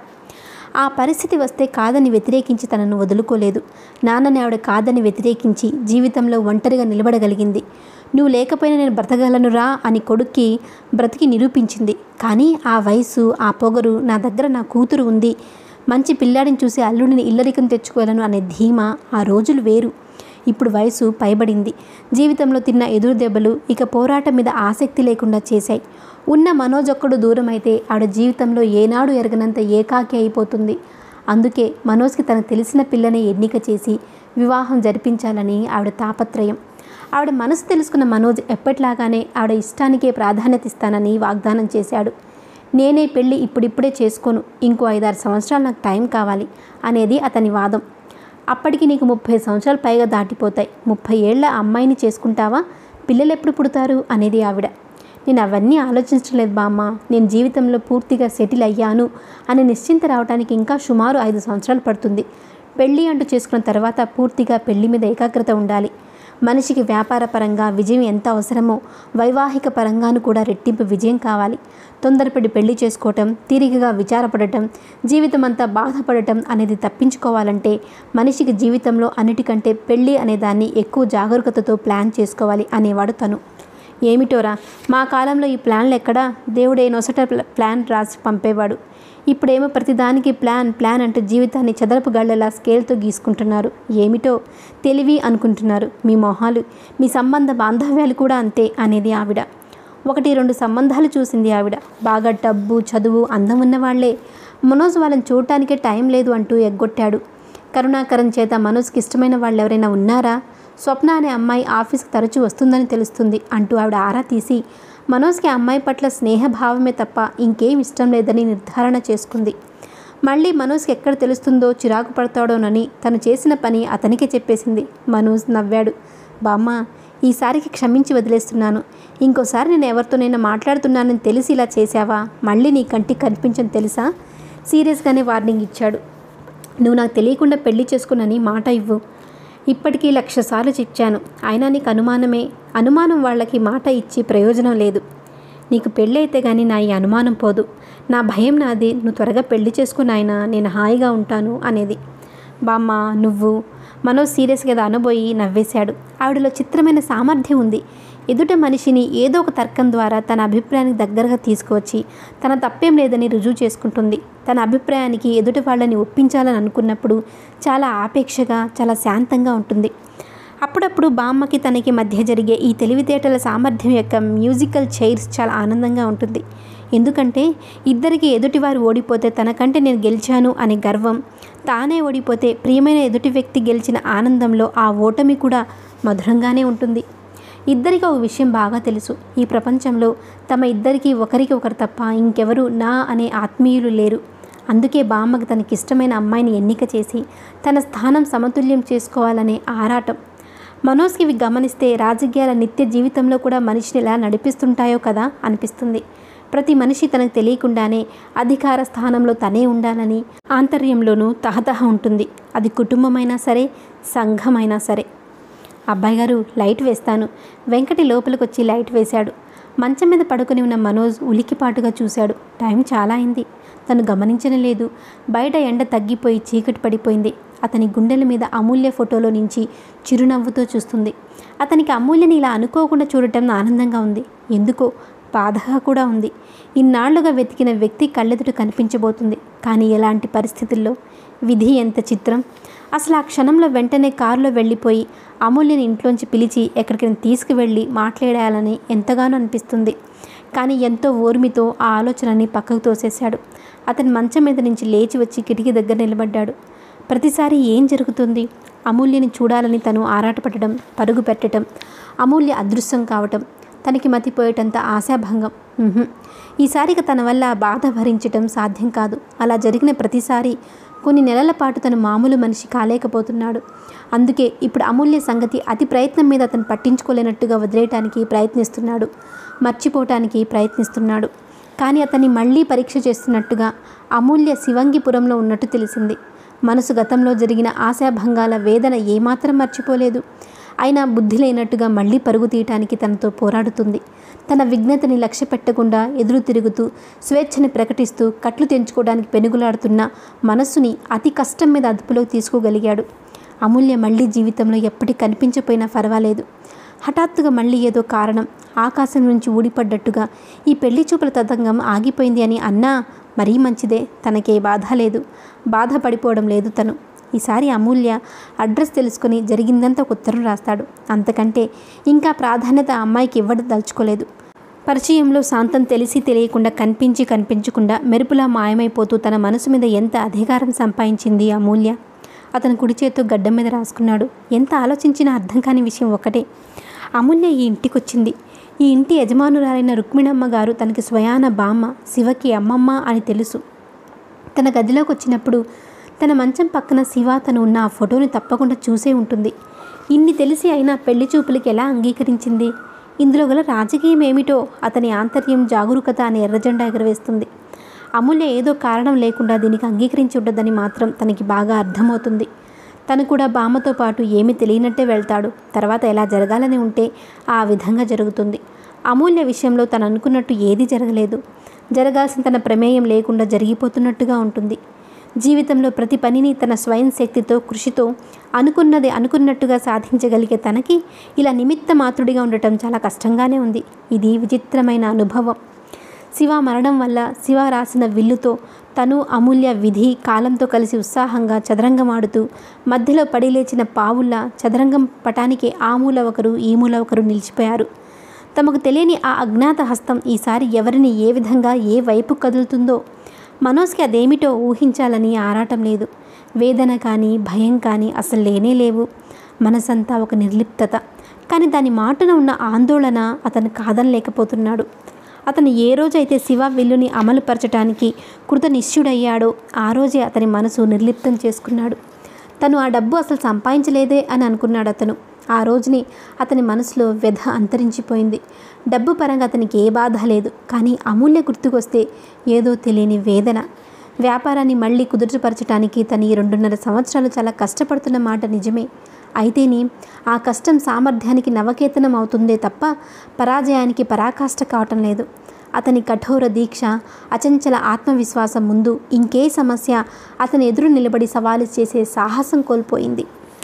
S1: ఆ పరిస్థితి వస్తే కాదని వ్యతిరేకించి తనను వదులుకోలేదు నాన్నని ఆవిడ కాదని వ్యతిరేకించి జీవితంలో ఒంటరిగా నిలబడగలిగింది నువ్వు లేకపోయినా నేను బ్రతకగలనురా అని కొడుక్కి బ్రతికి నిరూపించింది కానీ ఆ వయసు ఆ పొగరు నా దగ్గర నా కూతురు ఉంది మంచి పిల్లాడిని చూసి అల్లుడిని ఇల్లరికం తెచ్చుకోగలను అనే ధీమా ఆ రోజులు వేరు ఇప్పుడు వయసు పైబడింది జీవితంలో తిన్న ఎదురు దెబ్బలు ఇక పోరాటం మీద ఆసక్తి లేకుండా చేశాయి ఉన్న మనోజొక్కడు దూరం అయితే ఆవిడ జీవితంలో ఏనాడు ఎరగనంత ఏకాకి అయిపోతుంది అందుకే మనోజ్కి తనకు తెలిసిన పిల్లని ఎన్నిక చేసి వివాహం జరిపించాలని ఆవిడ తాపత్రయం ఆవిడ మనసు తెలుసుకున్న మనోజ్ ఎప్పట్లాగానే ఆవిడ ఇష్టానికే ప్రాధాన్యత ఇస్తానని వాగ్దానం చేశాడు నేనే పెళ్ళి ఇప్పుడిప్పుడే చేసుకోను ఇంకో ఐదారు సంవత్సరాలు నాకు టైం కావాలి అనేది అతని వాదం అప్పటికి నీకు ముప్పై సంవత్సరాలు పైగా దాటిపోతాయి ముప్పై ఏళ్ల అమ్మాయిని చేసుకుంటావా పిల్లలు ఎప్పుడు పుడతారు అనేది ఆవిడ నేను అవన్నీ ఆలోచించడం లేదు బామ్మ నేను జీవితంలో పూర్తిగా సెటిల్ అయ్యాను అని నిశ్చింత రావడానికి ఇంకా సుమారు ఐదు సంవత్సరాలు పడుతుంది పెళ్ళి అంటూ చేసుకున్న తర్వాత పూర్తిగా పెళ్లి మీద ఏకాగ్రత ఉండాలి మనిషికి వ్యాపార పరంగా విజయం ఎంత అవసరమో వైవాహిక పరంగాను కూడా రెట్టింపు విజయం కావాలి తొందరపడి పెళ్లి చేసుకోవటం తీరికగా విచారపడటం జీవితం అంతా బాధపడటం అనేది తప్పించుకోవాలంటే మనిషికి జీవితంలో అన్నిటికంటే పెళ్ళి అనే దాన్ని ఎక్కువ జాగరూకతతో ప్లాన్ చేసుకోవాలి అనేవాడు తను ఏమిటోరా మా కాలంలో ఈ ప్లాన్లు ఎక్కడా దేవుడే నొసట ప్ల- ప్లాన్ రాసి పంపేవాడు ఇప్పుడేమో ప్రతిదానికి ప్లాన్ ప్లాన్ అంటూ జీవితాన్ని చదరపు గళ్ళలా స్కేల్తో గీసుకుంటున్నారు ఏమిటో తెలివి అనుకుంటున్నారు మీ మొహాలు మీ సంబంధ బాంధవ్యాలు కూడా అంతే అనేది ఆవిడ ఒకటి రెండు సంబంధాలు చూసింది ఆవిడ బాగా డబ్బు చదువు అందం ఉన్నవాళ్లే మనోజ్ వాళ్ళని చూడటానికే టైం లేదు అంటూ ఎగ్గొట్టాడు కరుణాకరం చేత మనోజ్కి ఇష్టమైన వాళ్ళు ఎవరైనా ఉన్నారా స్వప్న అనే అమ్మాయి ఆఫీస్కి తరచూ వస్తుందని తెలుస్తుంది అంటూ ఆవిడ ఆరా తీసి మనోజ్కి ఆ అమ్మాయి పట్ల స్నేహభావమే తప్ప ఇంకేం ఇష్టం లేదని నిర్ధారణ చేసుకుంది మళ్ళీ మనోజ్కి ఎక్కడ తెలుస్తుందో చిరాకు పడతాడోనని తను చేసిన పని అతనికే చెప్పేసింది మనోజ్ నవ్వాడు బామ్మ ఈసారికి క్షమించి వదిలేస్తున్నాను ఇంకోసారి నేను ఎవరితోనైనా మాట్లాడుతున్నానని తెలిసి ఇలా చేశావా మళ్ళీ నీ కంటికి కనిపించని తెలుసా సీరియస్గానే వార్నింగ్ ఇచ్చాడు నువ్వు నాకు తెలియకుండా పెళ్లి చేసుకున్నని మాట ఇవ్వు ఇప్పటికీ లక్ష సార్లు చెప్పాను అయినా నీకు అనుమానమే అనుమానం వాళ్ళకి మాట ఇచ్చి ప్రయోజనం లేదు నీకు పెళ్ళైతే కానీ నా ఈ అనుమానం పోదు నా భయం నాది నువ్వు త్వరగా పెళ్లి చేసుకుని ఆయన నేను హాయిగా ఉంటాను అనేది బామ్మ నువ్వు మనోజ్ సీరియస్గా ఏదో అనబోయి నవ్వేశాడు ఆవిడలో చిత్రమైన సామర్థ్యం ఉంది ఎదుట మనిషిని ఏదో ఒక తర్కం ద్వారా తన అభిప్రాయానికి దగ్గరగా తీసుకువచ్చి తన తప్పేం లేదని రుజువు చేసుకుంటుంది తన అభిప్రాయానికి ఎదుటి వాళ్ళని ఒప్పించాలని అనుకున్నప్పుడు చాలా ఆపేక్షగా చాలా శాంతంగా ఉంటుంది అప్పుడప్పుడు బామ్మకి తనకి మధ్య జరిగే ఈ తెలివితేటల సామర్థ్యం యొక్క మ్యూజికల్ చైర్స్ చాలా ఆనందంగా ఉంటుంది ఎందుకంటే ఇద్దరికి ఎదుటివారు ఓడిపోతే తనకంటే నేను గెలిచాను అనే గర్వం తానే ఓడిపోతే ప్రియమైన ఎదుటి వ్యక్తి గెలిచిన ఆనందంలో ఆ ఓటమి కూడా మధురంగానే ఉంటుంది ఇద్దరికి ఒక విషయం బాగా తెలుసు ఈ ప్రపంచంలో తమ ఇద్దరికి ఒకరికి ఒకరు తప్ప ఇంకెవరు నా అనే ఆత్మీయులు లేరు అందుకే బామ్మకి తనకిష్టమైన అమ్మాయిని ఎన్నిక చేసి తన స్థానం సమతుల్యం చేసుకోవాలనే ఆరాటం మనోజ్కి ఇవి గమనిస్తే రాజకీయాల నిత్య జీవితంలో కూడా మనిషిని ఎలా నడిపిస్తుంటాయో కదా అనిపిస్తుంది ప్రతి మనిషి తనకు తెలియకుండానే అధికార స్థానంలో తనే ఉండాలని ఆంతర్యంలోనూ తహతహ ఉంటుంది అది కుటుంబమైనా సరే సంఘమైనా సరే అబ్బాయి గారు లైట్ వేస్తాను వెంకటి లోపలికి వచ్చి లైట్ వేశాడు మంచం మీద పడుకొని ఉన్న మనోజ్ ఉలికిపాటుగా చూశాడు టైం చాలా అయింది తను గమనించనే లేదు బయట ఎండ తగ్గిపోయి చీకటి పడిపోయింది అతని గుండెల మీద అమూల్య ఫోటోలో నుంచి చిరునవ్వుతో చూస్తుంది అతనికి అమూల్యని ఇలా అనుకోకుండా చూడటం ఆనందంగా ఉంది ఎందుకో బాధగా కూడా ఉంది ఇన్నాళ్లుగా వెతికిన వ్యక్తి కళ్ళెదుట కనిపించబోతుంది కానీ ఎలాంటి పరిస్థితుల్లో విధి ఎంత చిత్రం అసలు ఆ క్షణంలో వెంటనే కారులో వెళ్ళిపోయి అమూల్యని ఇంట్లోంచి పిలిచి ఎక్కడికైనా తీసుకువెళ్ళి మాట్లాడాలని ఎంతగానో అనిపిస్తుంది కానీ ఎంతో ఓర్మితో ఆ ఆలోచనని పక్కకు తోసేశాడు అతని మంచం మీద నుంచి లేచి వచ్చి కిటికీ దగ్గర నిలబడ్డాడు ప్రతిసారి ఏం జరుగుతుంది అమూల్యని చూడాలని తను ఆరాటపడటం పరుగు పెట్టడం అమూల్య అదృశ్యం కావటం తనకి మతిపోయేటంత ఆశాభంగం ఉహుం. ఈసారికి తన వల్ల ఆ బాధ భరించటం సాధ్యం కాదు అలా జరిగిన ప్రతిసారి కొన్ని నెలల పాటు తను మామూలు మనిషి కాలేకపోతున్నాడు అందుకే ఇప్పుడు అమూల్య సంగతి అతి ప్రయత్నం మీద అతను పట్టించుకోలేనట్టుగా వదిలేయటానికి ప్రయత్నిస్తున్నాడు మర్చిపోవటానికి ప్రయత్నిస్తున్నాడు కానీ అతన్ని మళ్ళీ పరీక్ష చేస్తున్నట్టుగా అమూల్య శివంగిపురంలో ఉన్నట్టు తెలిసింది మనసు గతంలో జరిగిన ఆశాభంగాల వేదన ఏమాత్రం మర్చిపోలేదు అయినా బుద్ధి లేనట్టుగా మళ్ళీ పరుగు తీయటానికి తనతో పోరాడుతుంది తన విఘ్నతని లక్ష్య పెట్టకుండా ఎదురు తిరుగుతూ స్వేచ్ఛని ప్రకటిస్తూ కట్లు తెంచుకోవడానికి పెనుగులాడుతున్న మనస్సుని అతి కష్టం మీద అదుపులోకి తీసుకోగలిగాడు అమూల్య మళ్ళీ జీవితంలో ఎప్పటికీ కనిపించపోయినా పర్వాలేదు హఠాత్తుగా మళ్ళీ ఏదో కారణం ఆకాశం నుంచి ఊడిపడ్డట్టుగా ఈ పెళ్లి చూపుల తతంగం ఆగిపోయింది అని అన్నా మరీ మంచిదే తనకే బాధ లేదు బాధపడిపోవడం లేదు తను ఈసారి అమూల్య అడ్రస్ తెలుసుకొని జరిగిందంతా ఒక ఉత్తరం రాస్తాడు అంతకంటే ఇంకా ప్రాధాన్యత ఆ అమ్మాయికి ఇవ్వడం దలుచుకోలేదు పరిచయంలో శాంతం తెలిసి తెలియకుండా కనిపించి కనిపించకుండా మెరుపులా మాయమైపోతూ తన మనసు మీద ఎంత అధికారం సంపాదించింది అమూల్య అతను కుడి చేత్తో గడ్డం మీద రాసుకున్నాడు ఎంత ఆలోచించినా అర్థం కాని విషయం ఒకటే అమూల్య ఈ ఇంటికొచ్చింది ఈ ఇంటి యజమానురాలైన రుక్మిణమ్మ గారు తనకి స్వయాన బామ్మ శివకి అమ్మమ్మ అని తెలుసు తన గదిలోకి వచ్చినప్పుడు తన మంచం పక్కన శివ తను ఉన్న ఆ ఫోటోని తప్పకుండా చూసే ఉంటుంది ఇన్ని తెలిసి అయినా పెళ్లి చూపులకి ఎలా అంగీకరించింది ఇందులో గల రాజకీయం ఏమిటో అతని ఆంతర్యం జాగరూకత అనే ఎర్రజెండా ఎగరవేస్తుంది అమూల్య ఏదో కారణం లేకుండా దీనికి అంగీకరించి ఉండదని మాత్రం తనకి బాగా అర్థమవుతుంది తను కూడా బామ్మతో పాటు ఏమీ తెలియనట్టే వెళ్తాడు తర్వాత ఎలా జరగాలని ఉంటే ఆ విధంగా జరుగుతుంది అమూల్య విషయంలో తను అనుకున్నట్టు ఏదీ జరగలేదు జరగాల్సిన తన ప్రమేయం లేకుండా జరిగిపోతున్నట్టుగా ఉంటుంది జీవితంలో ప్రతి పనిని తన స్వయం శక్తితో కృషితో అనుకున్నది అనుకున్నట్టుగా సాధించగలిగే తనకి ఇలా నిమిత్త మాతృడిగా ఉండటం చాలా కష్టంగానే ఉంది ఇది విచిత్రమైన అనుభవం శివ మరణం వల్ల శివ రాసిన విల్లుతో తను అమూల్య విధి కాలంతో కలిసి ఉత్సాహంగా చదరంగం ఆడుతూ మధ్యలో పడి లేచిన పావుల్లా చదరంగం పటానికి ఆ మూల ఒకరు ఈ మూల ఒకరు నిలిచిపోయారు తమకు తెలియని ఆ అజ్ఞాత హస్తం ఈసారి ఎవరిని ఏ విధంగా ఏ వైపు కదులుతుందో మనోజ్కి అదేమిటో ఊహించాలని ఆరాటం లేదు వేదన కానీ భయం కానీ అసలు లేనే లేవు మనసంతా ఒక నిర్లిప్తత కానీ దాని మాటన ఉన్న ఆందోళన అతను కాదనలేకపోతున్నాడు అతను ఏ రోజైతే శివ విల్లుని అమలుపరచడానికి కృతనిశ్చుడయ్యాడో ఆ రోజే అతని మనసు నిర్లిప్తం చేసుకున్నాడు తను ఆ డబ్బు అసలు సంపాదించలేదే అని అనుకున్నాడు అతను ఆ రోజుని అతని మనసులో వ్యధ అంతరించిపోయింది డబ్బు పరంగా అతనికి ఏ బాధ లేదు కానీ అమూల్య గుర్తుకొస్తే ఏదో తెలియని వేదన వ్యాపారాన్ని మళ్ళీ కుదుర్చపరచడానికి తను ఈ రెండున్నర సంవత్సరాలు చాలా కష్టపడుతున్న మాట నిజమే అయితేనే ఆ కష్టం సామర్థ్యానికి నవకేతనం అవుతుందే తప్ప పరాజయానికి పరాకాష్ట కావటం లేదు అతని కఠోర దీక్ష అచంచల ఆత్మవిశ్వాసం ముందు ఇంకే సమస్య అతని ఎదురు నిలబడి సవాలు చేసే సాహసం కోల్పోయింది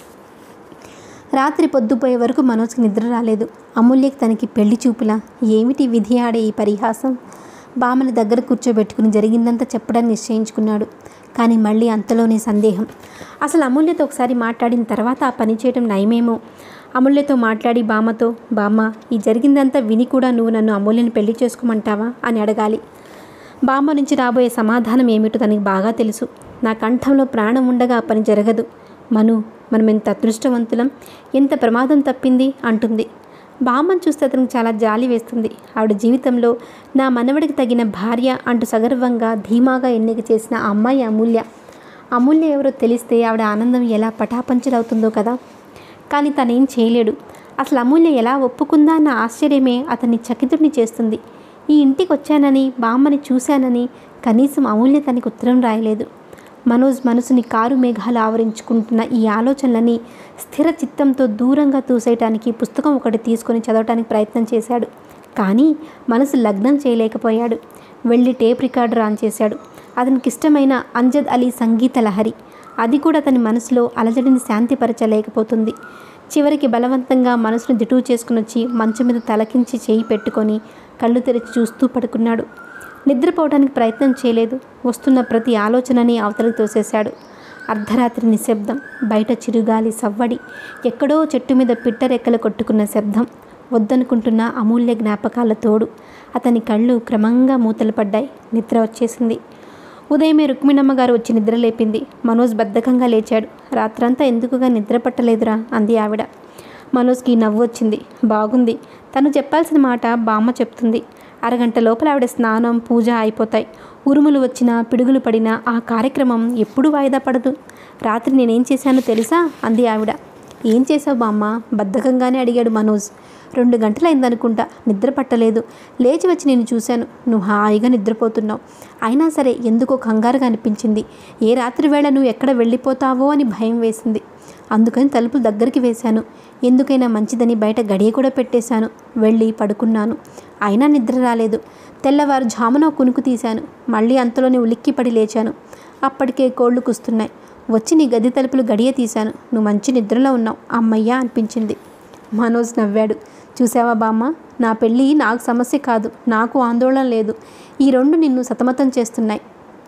S1: రాత్రి పొద్దుపోయే వరకు మనోజ్కి నిద్ర రాలేదు అమూల్యకి తనకి పెళ్లి చూపులా ఏమిటి విధి ఆడే ఈ పరిహాసం బామని దగ్గర కూర్చోబెట్టుకుని జరిగిందంతా చెప్పడానికి నిశ్చయించుకున్నాడు కానీ మళ్ళీ అంతలోనే సందేహం అసలు అమూల్యతో ఒకసారి మాట్లాడిన తర్వాత ఆ పని చేయడం నయమేమో అమూల్యతో మాట్లాడి బామ్మతో బామ్మ ఈ జరిగిందంతా విని కూడా నువ్వు నన్ను అమూల్యని పెళ్లి చేసుకోమంటావా అని అడగాలి బామ్మ నుంచి రాబోయే సమాధానం ఏమిటో తనకి బాగా తెలుసు నా కంఠంలో ప్రాణం ఉండగా ఆ పని జరగదు మను మనం ఎంత అదృష్టవంతులం ఎంత ప్రమాదం తప్పింది అంటుంది బామ్మని చూస్తే అతనికి చాలా జాలి వేస్తుంది ఆవిడ జీవితంలో నా మనవడికి తగిన భార్య అంటూ సగర్వంగా ధీమాగా ఎన్నిక చేసిన ఆ అమ్మాయి అమూల్య అమూల్య ఎవరో తెలిస్తే ఆవిడ ఆనందం ఎలా పటాపంచలవుతుందో కదా కానీ తనేం చేయలేడు అసలు అమూల్య ఎలా ఒప్పుకుందా అన్న ఆశ్చర్యమే అతన్ని చకితుడిని చేస్తుంది ఈ ఇంటికి వచ్చానని బామ్మని చూశానని కనీసం అమూల్య తనకి ఉత్తరం రాయలేదు మనోజ్ మనసుని కారు మేఘాలు ఆవరించుకుంటున్న ఈ ఆలోచనలని స్థిర చిత్తంతో దూరంగా తూసేయటానికి పుస్తకం ఒకటి తీసుకొని చదవటానికి ప్రయత్నం చేశాడు కానీ మనసు లగ్నం చేయలేకపోయాడు వెళ్ళి టేప్ రికార్డర్ ఆన్ చేశాడు అతనికి ఇష్టమైన అంజద్ అలీ సంగీత లహరి అది కూడా అతని మనసులో అలజడిని శాంతిపరచలేకపోతుంది చివరికి బలవంతంగా మనసును దిటువు చేసుకుని వచ్చి మంచం మీద తలకించి చేయి పెట్టుకొని కళ్ళు తెరిచి చూస్తూ పడుకున్నాడు నిద్రపోవడానికి ప్రయత్నం చేయలేదు వస్తున్న ప్రతి ఆలోచనని అవతలకు తోసేశాడు అర్ధరాత్రి నిశ్శబ్దం బయట చిరుగాలి సవ్వడి ఎక్కడో చెట్టు మీద పిట్ట రెక్కలు కొట్టుకున్న శబ్దం వద్దనుకుంటున్న అమూల్య జ్ఞాపకాల తోడు అతని కళ్ళు క్రమంగా మూతలు పడ్డాయి నిద్ర వచ్చేసింది ఉదయమే రుక్మిణమ్మ గారు వచ్చి నిద్ర లేపింది మనోజ్ బద్ధకంగా లేచాడు రాత్రంతా ఎందుకుగా నిద్ర పట్టలేదురా అంది ఆవిడ మనోజ్కి నవ్వు వచ్చింది బాగుంది తను చెప్పాల్సిన మాట బామ్మ చెప్తుంది అరగంట లోపల ఆవిడ స్నానం పూజ అయిపోతాయి ఉరుములు వచ్చినా పిడుగులు పడినా ఆ కార్యక్రమం ఎప్పుడు వాయిదా పడదు రాత్రి నేనేం చేశానో తెలుసా అంది ఆవిడ ఏం చేసావు బామ్మ బద్ధకంగానే అడిగాడు మనోజ్ రెండు గంటలైందనుకుంటా నిద్ర పట్టలేదు లేచి వచ్చి నేను చూశాను నువ్వు హాయిగా నిద్రపోతున్నావు అయినా సరే ఎందుకో కంగారుగా అనిపించింది ఏ రాత్రి వేళ నువ్వు ఎక్కడ వెళ్ళిపోతావో అని భయం వేసింది అందుకని తలుపులు దగ్గరికి వేశాను ఎందుకైనా మంచిదని బయట గడియ కూడా పెట్టేశాను వెళ్ళి పడుకున్నాను అయినా నిద్ర రాలేదు తెల్లవారు జామున కునుకు తీశాను మళ్ళీ అంతలోనే ఉలిక్కిపడి లేచాను అప్పటికే కోళ్లు కుస్తున్నాయి వచ్చి నీ గది తలుపులు గడియ తీశాను నువ్వు మంచి నిద్రలో ఉన్నావు అమ్మయ్యా అనిపించింది మనోజ్ నవ్వాడు చూసావా బామ్మ నా పెళ్ళి నాకు సమస్య కాదు నాకు ఆందోళన లేదు ఈ రెండు నిన్ను సతమతం చేస్తున్నాయి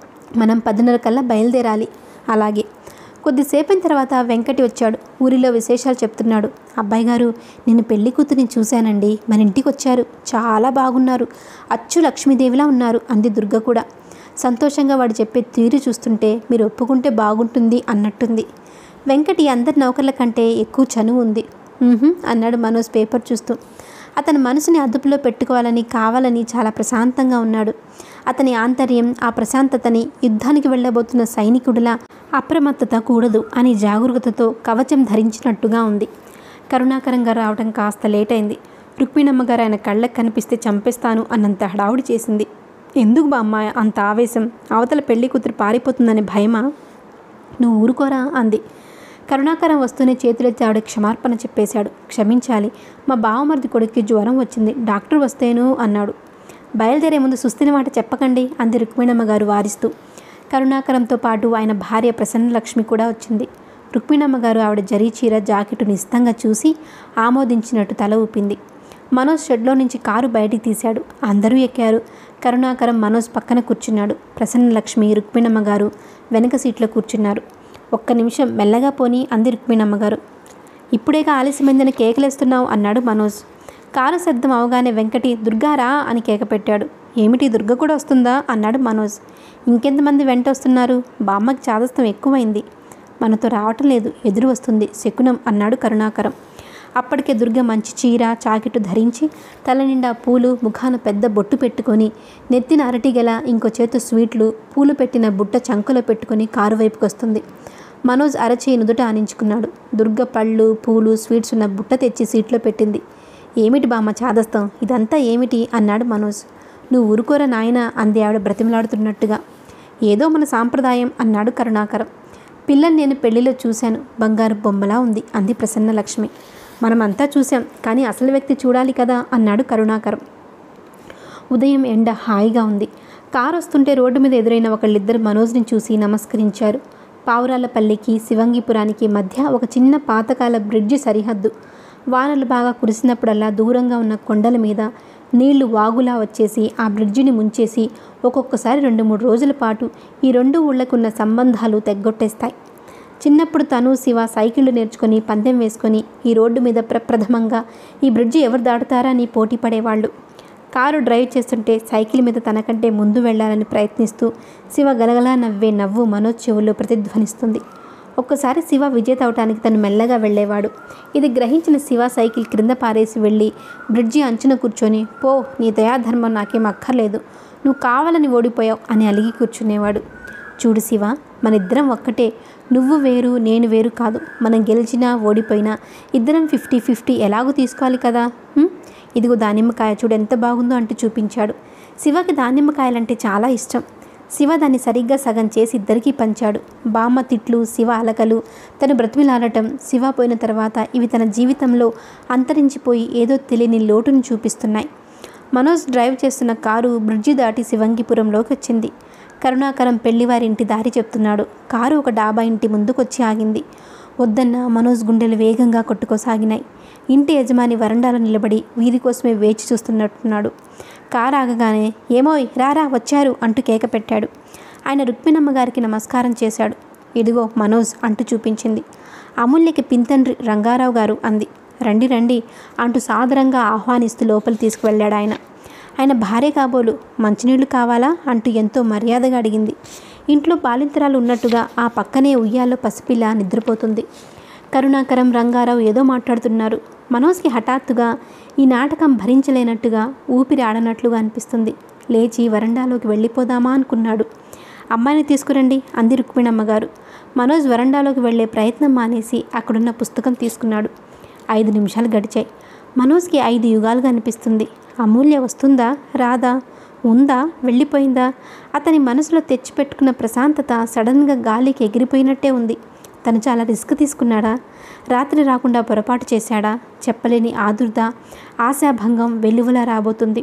S1: మనం పదిన్నర కల్లా బయలుదేరాలి అలాగే కొద్దిసేపైన తర్వాత వెంకటి వచ్చాడు ఊరిలో విశేషాలు చెప్తున్నాడు అబ్బాయి గారు నేను పెళ్లి కూతురిని చూశానండి మన ఇంటికి వచ్చారు చాలా బాగున్నారు అచ్చు లక్ష్మీదేవిలా ఉన్నారు అంది దుర్గ కూడా సంతోషంగా వాడు చెప్పే తీరు చూస్తుంటే మీరు ఒప్పుకుంటే బాగుంటుంది అన్నట్టుంది వెంకటి అందరి నౌకర్ల కంటే ఎక్కువ చనువు ఉంది "ఉహుం," అన్నాడు మనోజ్ పేపర్ చూస్తూ అతని మనసుని అదుపులో పెట్టుకోవాలని కావాలని చాలా ప్రశాంతంగా ఉన్నాడు అతని ఆంతర్యం ఆ ప్రశాంతతని యుద్ధానికి వెళ్ళబోతున్న సైనికుడిలా అప్రమత్తత కూడదు అని జాగరూకతతో కవచం ధరించినట్టుగా ఉంది కరుణాకరంగా రావడం కాస్త లేట్ అయింది రుక్మిణమ్మ గారు ఆయన కళ్ళకు కనిపిస్తే చంపేస్తాను అన్నంత హడావుడి చేసింది ఎందుకు బామ్మ అంత ఆవేశం అవతల పెళ్లి కూతురు పారిపోతుందని భయమా నువ్వు ఊరుకోరా అంది కరుణాకరం వస్తూనే చేతులెత్తి ఆవిడ క్షమార్పణ చెప్పేశాడు క్షమించాలి మా బావమరిది కొడుక్కి జ్వరం వచ్చింది డాక్టర్ వస్తేను అన్నాడు బయలుదేరే ముందు సుస్థిన మాట చెప్పకండి అంది రుక్మిణమ్మ గారు వారిస్తూ కరుణాకరంతో పాటు ఆయన భార్య ప్రసన్నలక్ష్మి కూడా వచ్చింది రుక్మిణమ్మ గారు ఆవిడ జరీ చీర జాకెట్టు నిస్తంగా చూసి ఆమోదించినట్టు తల ఊపింది మనోజ్ షెడ్లో నుంచి కారు బయటికి తీశాడు అందరూ ఎక్కారు కరుణాకరం మనోజ్ పక్కన కూర్చున్నాడు ప్రసన్నలక్ష్మి రుక్మిణమ్మ గారు వెనక సీట్లో కూర్చున్నారు ఒక్క నిమిషం మెల్లగా పోని అంది రుక్మిణమ్మ గారు ఇప్పుడేగా ఆలస్యమైందని కేకలేస్తున్నావు అన్నాడు మనోజ్ కారు శబ్దం అవగానే వెంకటి దుర్గారా అని కేక పెట్టాడు ఏమిటి దుర్గ కూడా వస్తుందా అన్నాడు మనోజ్ ఇంకెంతమంది వెంట వస్తున్నారు బామ్మకి చాదస్తం ఎక్కువైంది మనతో రావటం లేదు ఎదురు వస్తుంది శకునం అన్నాడు కరుణాకరం అప్పటికే దుర్గ మంచి చీర చాకెట్టు ధరించి తల నిండా పూలు ముఖాన పెద్ద బొట్టు పెట్టుకొని నెత్తిన అరటిగెల ఇంకో చేతు స్వీట్లు పూలు పెట్టిన బుట్ట చంకలో పెట్టుకొని కారు వైపుకి వస్తుంది మనోజ్ అరచేయి నుదుట ఆనించుకున్నాడు దుర్గ పళ్ళు పూలు స్వీట్స్ ఉన్న బుట్ట తెచ్చి సీట్లో పెట్టింది ఏమిటి బామ్మ చాదస్తం ఇదంతా ఏమిటి అన్నాడు మనోజ్ నువ్వు ఊరుకోర నాయనా అంది ఆవిడ బ్రతిమలాడుతున్నట్టుగా ఏదో మన సాంప్రదాయం అన్నాడు కరుణాకరం పిల్లని నేను పెళ్లిలో చూశాను బంగారు బొమ్మలా ఉంది అంది ప్రసన్న లక్ష్మి మనమంతా చూశాం కానీ అసలు వ్యక్తి చూడాలి కదా అన్నాడు కరుణాకరం ఉదయం ఎండ హాయిగా ఉంది కారు వస్తుంటే రోడ్డు మీద ఎదురైన ఒకళ్ళిద్దరు మనోజ్ని చూసి నమస్కరించారు పావురాలపల్లికి శివంగిపురానికి మధ్య ఒక చిన్న పాతకాల బ్రిడ్జి సరిహద్దు వానలు బాగా కురిసినప్పుడల్లా దూరంగా ఉన్న కొండల మీద నీళ్లు వాగులా వచ్చేసి ఆ బ్రిడ్జిని ముంచేసి ఒక్కొక్కసారి రెండు మూడు రోజుల పాటు ఈ రెండు ఊళ్ళకున్న సంబంధాలు తెగ్గొట్టేస్తాయి చిన్నప్పుడు తను శివ సైకిళ్ళు నేర్చుకొని పందెం వేసుకొని ఈ రోడ్డు మీద ప్రప్రథమంగా ఈ బ్రిడ్జి ఎవరు దాటుతారా అని పోటీ పడేవాళ్ళు కారు డ్రైవ్ చేస్తుంటే సైకిల్ మీద తనకంటే ముందు వెళ్ళాలని ప్రయత్నిస్తూ శివ గలగలా నవ్వే నవ్వు మనోజ్ చెవుల్లో ప్రతిధ్వనిస్తుంది ఒక్కసారి శివ విజేత అవటానికి తను మెల్లగా వెళ్ళేవాడు ఇది గ్రహించిన శివ సైకిల్ క్రింద పారేసి వెళ్ళి బ్రిడ్జి అంచున కూర్చొని పో నీ దయాధర్మం నాకేం అక్కర్లేదు నువ్వు కావాలని ఓడిపోయావు అని అలిగి కూర్చునేవాడు చూడు శివ మనిద్దరం ఒక్కటే నువ్వు వేరు నేను వేరు కాదు మనం గెలిచినా ఓడిపోయినా ఇద్దరం ఫిఫ్టీ ఫిఫ్టీ ఎలాగూ తీసుకోవాలి కదా హ్మ్? ఇదిగో దానిమ్మకాయ చూడు ఎంత బాగుందో అంటూ చూపించాడు శివకి దానిమ్మకాయలంటే చాలా ఇష్టం శివ దాన్ని సరిగ్గా సగం చేసి ఇద్దరికీ పంచాడు బామ్మ తిట్లు శివ అలకలు తను బ్రతిమిలాడటం శివ పోయిన తర్వాత ఇవి తన జీవితంలో అంతరించిపోయి ఏదో తెలియని లోటును చూపిస్తున్నాయి మనోజ్ డ్రైవ్ చేస్తున్న కారు బ్రిడ్జి దాటి శివంగిపురంలోకి వచ్చింది కరుణాకరం పెళ్లివారి ఇంటి దారి చెప్తున్నాడు కారు ఒక డాబా ఇంటి ముందుకొచ్చి ఆగింది వద్దన్న మనోజ్ గుండెలు వేగంగా కొట్టుకోసాగినాయి ఇంటి యజమాని వరండాలో నిలబడి వీరి కోసమే వేచి చూస్తున్నట్టున్నాడు కారు ఆగగానే ఏమోయ్ రారా వచ్చారు అంటూ కేక పెట్టాడు ఆయన రుక్మిణమ్మ గారికి నమస్కారం చేశాడు ఇదిగో మనోజ్ అంటూ చూపించింది అమూల్యకి పింతండ్రి రంగారావు గారు అంది రండి రండి అంటూ సాదరంగా ఆహ్వానిస్తూ లోపలి తీసుకువెళ్ళాడు ఆయన ఆయన భార్య కాబోలు మంచినీళ్లు కావాలా అంటూ ఎంతో మర్యాదగా అడిగింది ఇంట్లో బాలింతరాలు ఉన్నట్టుగా ఆ పక్కనే ఉయ్యాల్లో పసిపిల్ల నిద్రపోతుంది కరుణాకరం రంగారావు ఏదో మాట్లాడుతున్నారు మనోజ్కి హఠాత్తుగా ఈ నాటకం భరించలేనట్టుగా ఊపిరి ఆడనట్లుగా అనిపిస్తుంది లేచి వరండాలోకి వెళ్ళిపోదామా అనుకున్నాడు అమ్మాయిని తీసుకురండి అంది రుక్మిణమ్మగారు మనోజ్ వరండాలోకి వెళ్ళే ప్రయత్నం మానేసి అక్కడున్న పుస్తకం తీసుకున్నాడు ఐదు నిమిషాలు గడిచాయి మనోజ్కి ఐదు యుగాలుగా అనిపిస్తుంది అమూల్య వస్తుందా రాదా ఉందా వెళ్ళిపోయిందా అతని మనసులో తెచ్చిపెట్టుకున్న ప్రశాంతత సడన్గా గాలికి ఎగిరిపోయినట్టే ఉంది తను చాలా రిస్క్ తీసుకున్నాడా రాత్రి రాకుండా పొరపాటు చేశాడా చెప్పలేని ఆదుర్ద ఆశాభంగం వెలువలా రాబోతుంది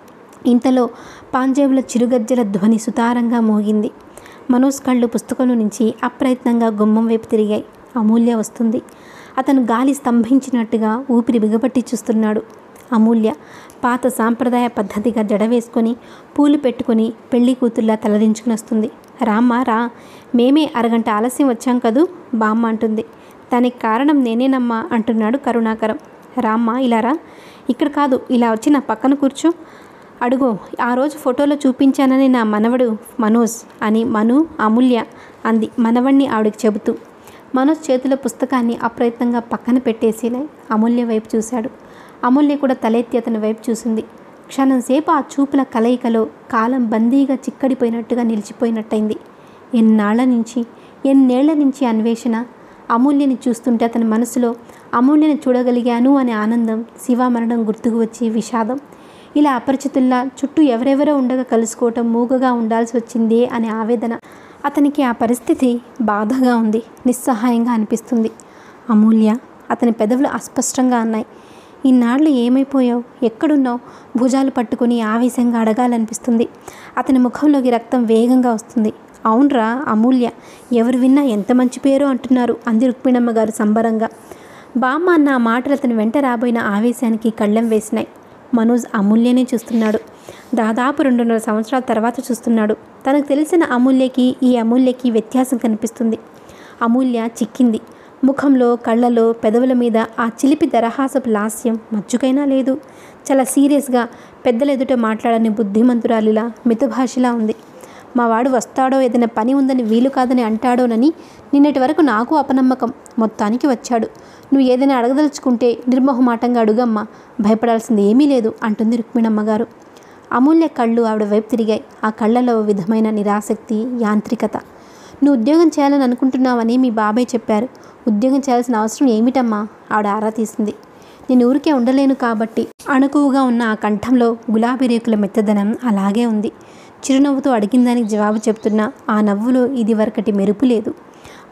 S1: ఇంతలో పాంజేబుల చిరుగజ్జల ధ్వని సుతారంగా మోగింది మనోజ్ కళ్ళు పుస్తకంలో నుంచి అప్రయత్నంగా గుమ్మం వైపు తిరిగాయి అమూల్య వస్తుంది అతను గాలి స్తంభించినట్టుగా ఊపిరి బిగపట్టి చూస్తున్నాడు అమూల్య పాత సాంప్రదాయ పద్ధతిగా జడ వేసుకొని పూలు పెట్టుకొని పెళ్లి కూతుర్లా తలదించుకుని వస్తుంది రామ్మా రా మేమే అరగంట ఆలస్యం వచ్చాం కదూ బామ్మ అంటుంది దానికి కారణం నేనేనమ్మా అంటున్నాడు కరుణాకరం రామ్మ ఇలా రా ఇక్కడ కాదు ఇలా వచ్చి నా పక్కన కూర్చో అడుగో ఆ రోజు ఫోటోలో చూపించానని నా మనవడు మనోజ్ అని మను అమూల్య అంది మనవణ్ణి ఆవిడకి చెబుతూ మనోజ్ చేతిలో పుస్తకాన్ని అప్రయత్నంగా పక్కన పెట్టేసి అమూల్య వైపు చూశాడు అమూల్య కూడా తలెత్తి అతని వైపు చూసింది క్షణంసేపు ఆ చూపుల కలయికలో కాలం బందీగా చిక్కడిపోయినట్టుగా నిలిచిపోయినట్టయింది ఎన్నాళ్ల నుంచి ఎన్నేళ్ల నుంచి అన్వేషణ అమూల్యని చూస్తుంటే అతని మనసులో అమూల్యని చూడగలిగాను అనే ఆనందం శివ మరణం గుర్తుకు వచ్చి విషాదం ఇలా అపరిచితుల్లా చుట్టూ ఎవరెవరో ఉండగా కలుసుకోవటం మూగగా ఉండాల్సి వచ్చిందే అనే ఆవేదన అతనికి ఆ పరిస్థితి బాధగా ఉంది నిస్సహాయంగా అనిపిస్తుంది అమూల్య అతని పెదవులు అస్పష్టంగా అన్నాయి ఇన్నాళ్ళు ఏమైపోయావు ఎక్కడున్నావు భుజాలు పట్టుకుని ఆవేశంగా అడగాలనిపిస్తుంది అతని ముఖంలోకి రక్తం వేగంగా వస్తుంది అవునరా అమూల్య ఎవరు విన్నా ఎంత మంచి పేరు అంటున్నారు అంది రుక్మిణమ్మ గారు సంబరంగా బామ్మ అన్న ఆ మాటలు అతని వెంట రాబోయిన ఆవేశానికి కళ్ళెం వేసినాయి మనోజ్ అమూల్యనే చూస్తున్నాడు దాదాపు రెండున్నర సంవత్సరాల తర్వాత చూస్తున్నాడు తనకు తెలిసిన అమూల్యకి ఈ అమూల్యకి వ్యత్యాసం కనిపిస్తుంది అమూల్య చిక్కింది ముఖంలో కళ్ళలో పెదవుల మీద ఆ చిలిపి దరహాసపు లాస్యం మచ్చుకైనా లేదు చాలా సీరియస్గా పెద్దల ఎదుట మాట్లాడని బుద్ధిమంతురాలిలా మితభాషిలా ఉంది మా వాడు వస్తాడో ఏదైనా పని ఉందని వీలు కాదని అంటాడోనని నిన్నటి వరకు నాకు అపనమ్మకం మొత్తానికి వచ్చాడు నువ్వు ఏదైనా అడగదలుచుకుంటే నిర్మోహమాటంగా అడుగమ్మా భయపడాల్సింది ఏమీ లేదు అంటుంది రుక్మిణమ్మ గారు అమూల్య కళ్ళు ఆవిడ వైపు తిరిగాయి ఆ కళ్ళలో ఓ విధమైన నిరాసక్తి యాంత్రికత నువ్వు ఉద్యోగం చేయాలని అనుకుంటున్నావని మీ బాబాయ్ చెప్పారు ఉద్యోగం చేయాల్సిన అవసరం ఏమిటమ్మా ఆవిడ ఆరా తీసింది నేను ఊరికే ఉండలేను కాబట్టి అణుకువగా ఉన్న ఆ కంఠంలో గులాబీ రేకుల మెత్తదనం అలాగే ఉంది చిరునవ్వుతో అడిగిన దానికి జవాబు చెప్తున్నా ఆ నవ్వులో ఇది వరకటి మెరుపు లేదు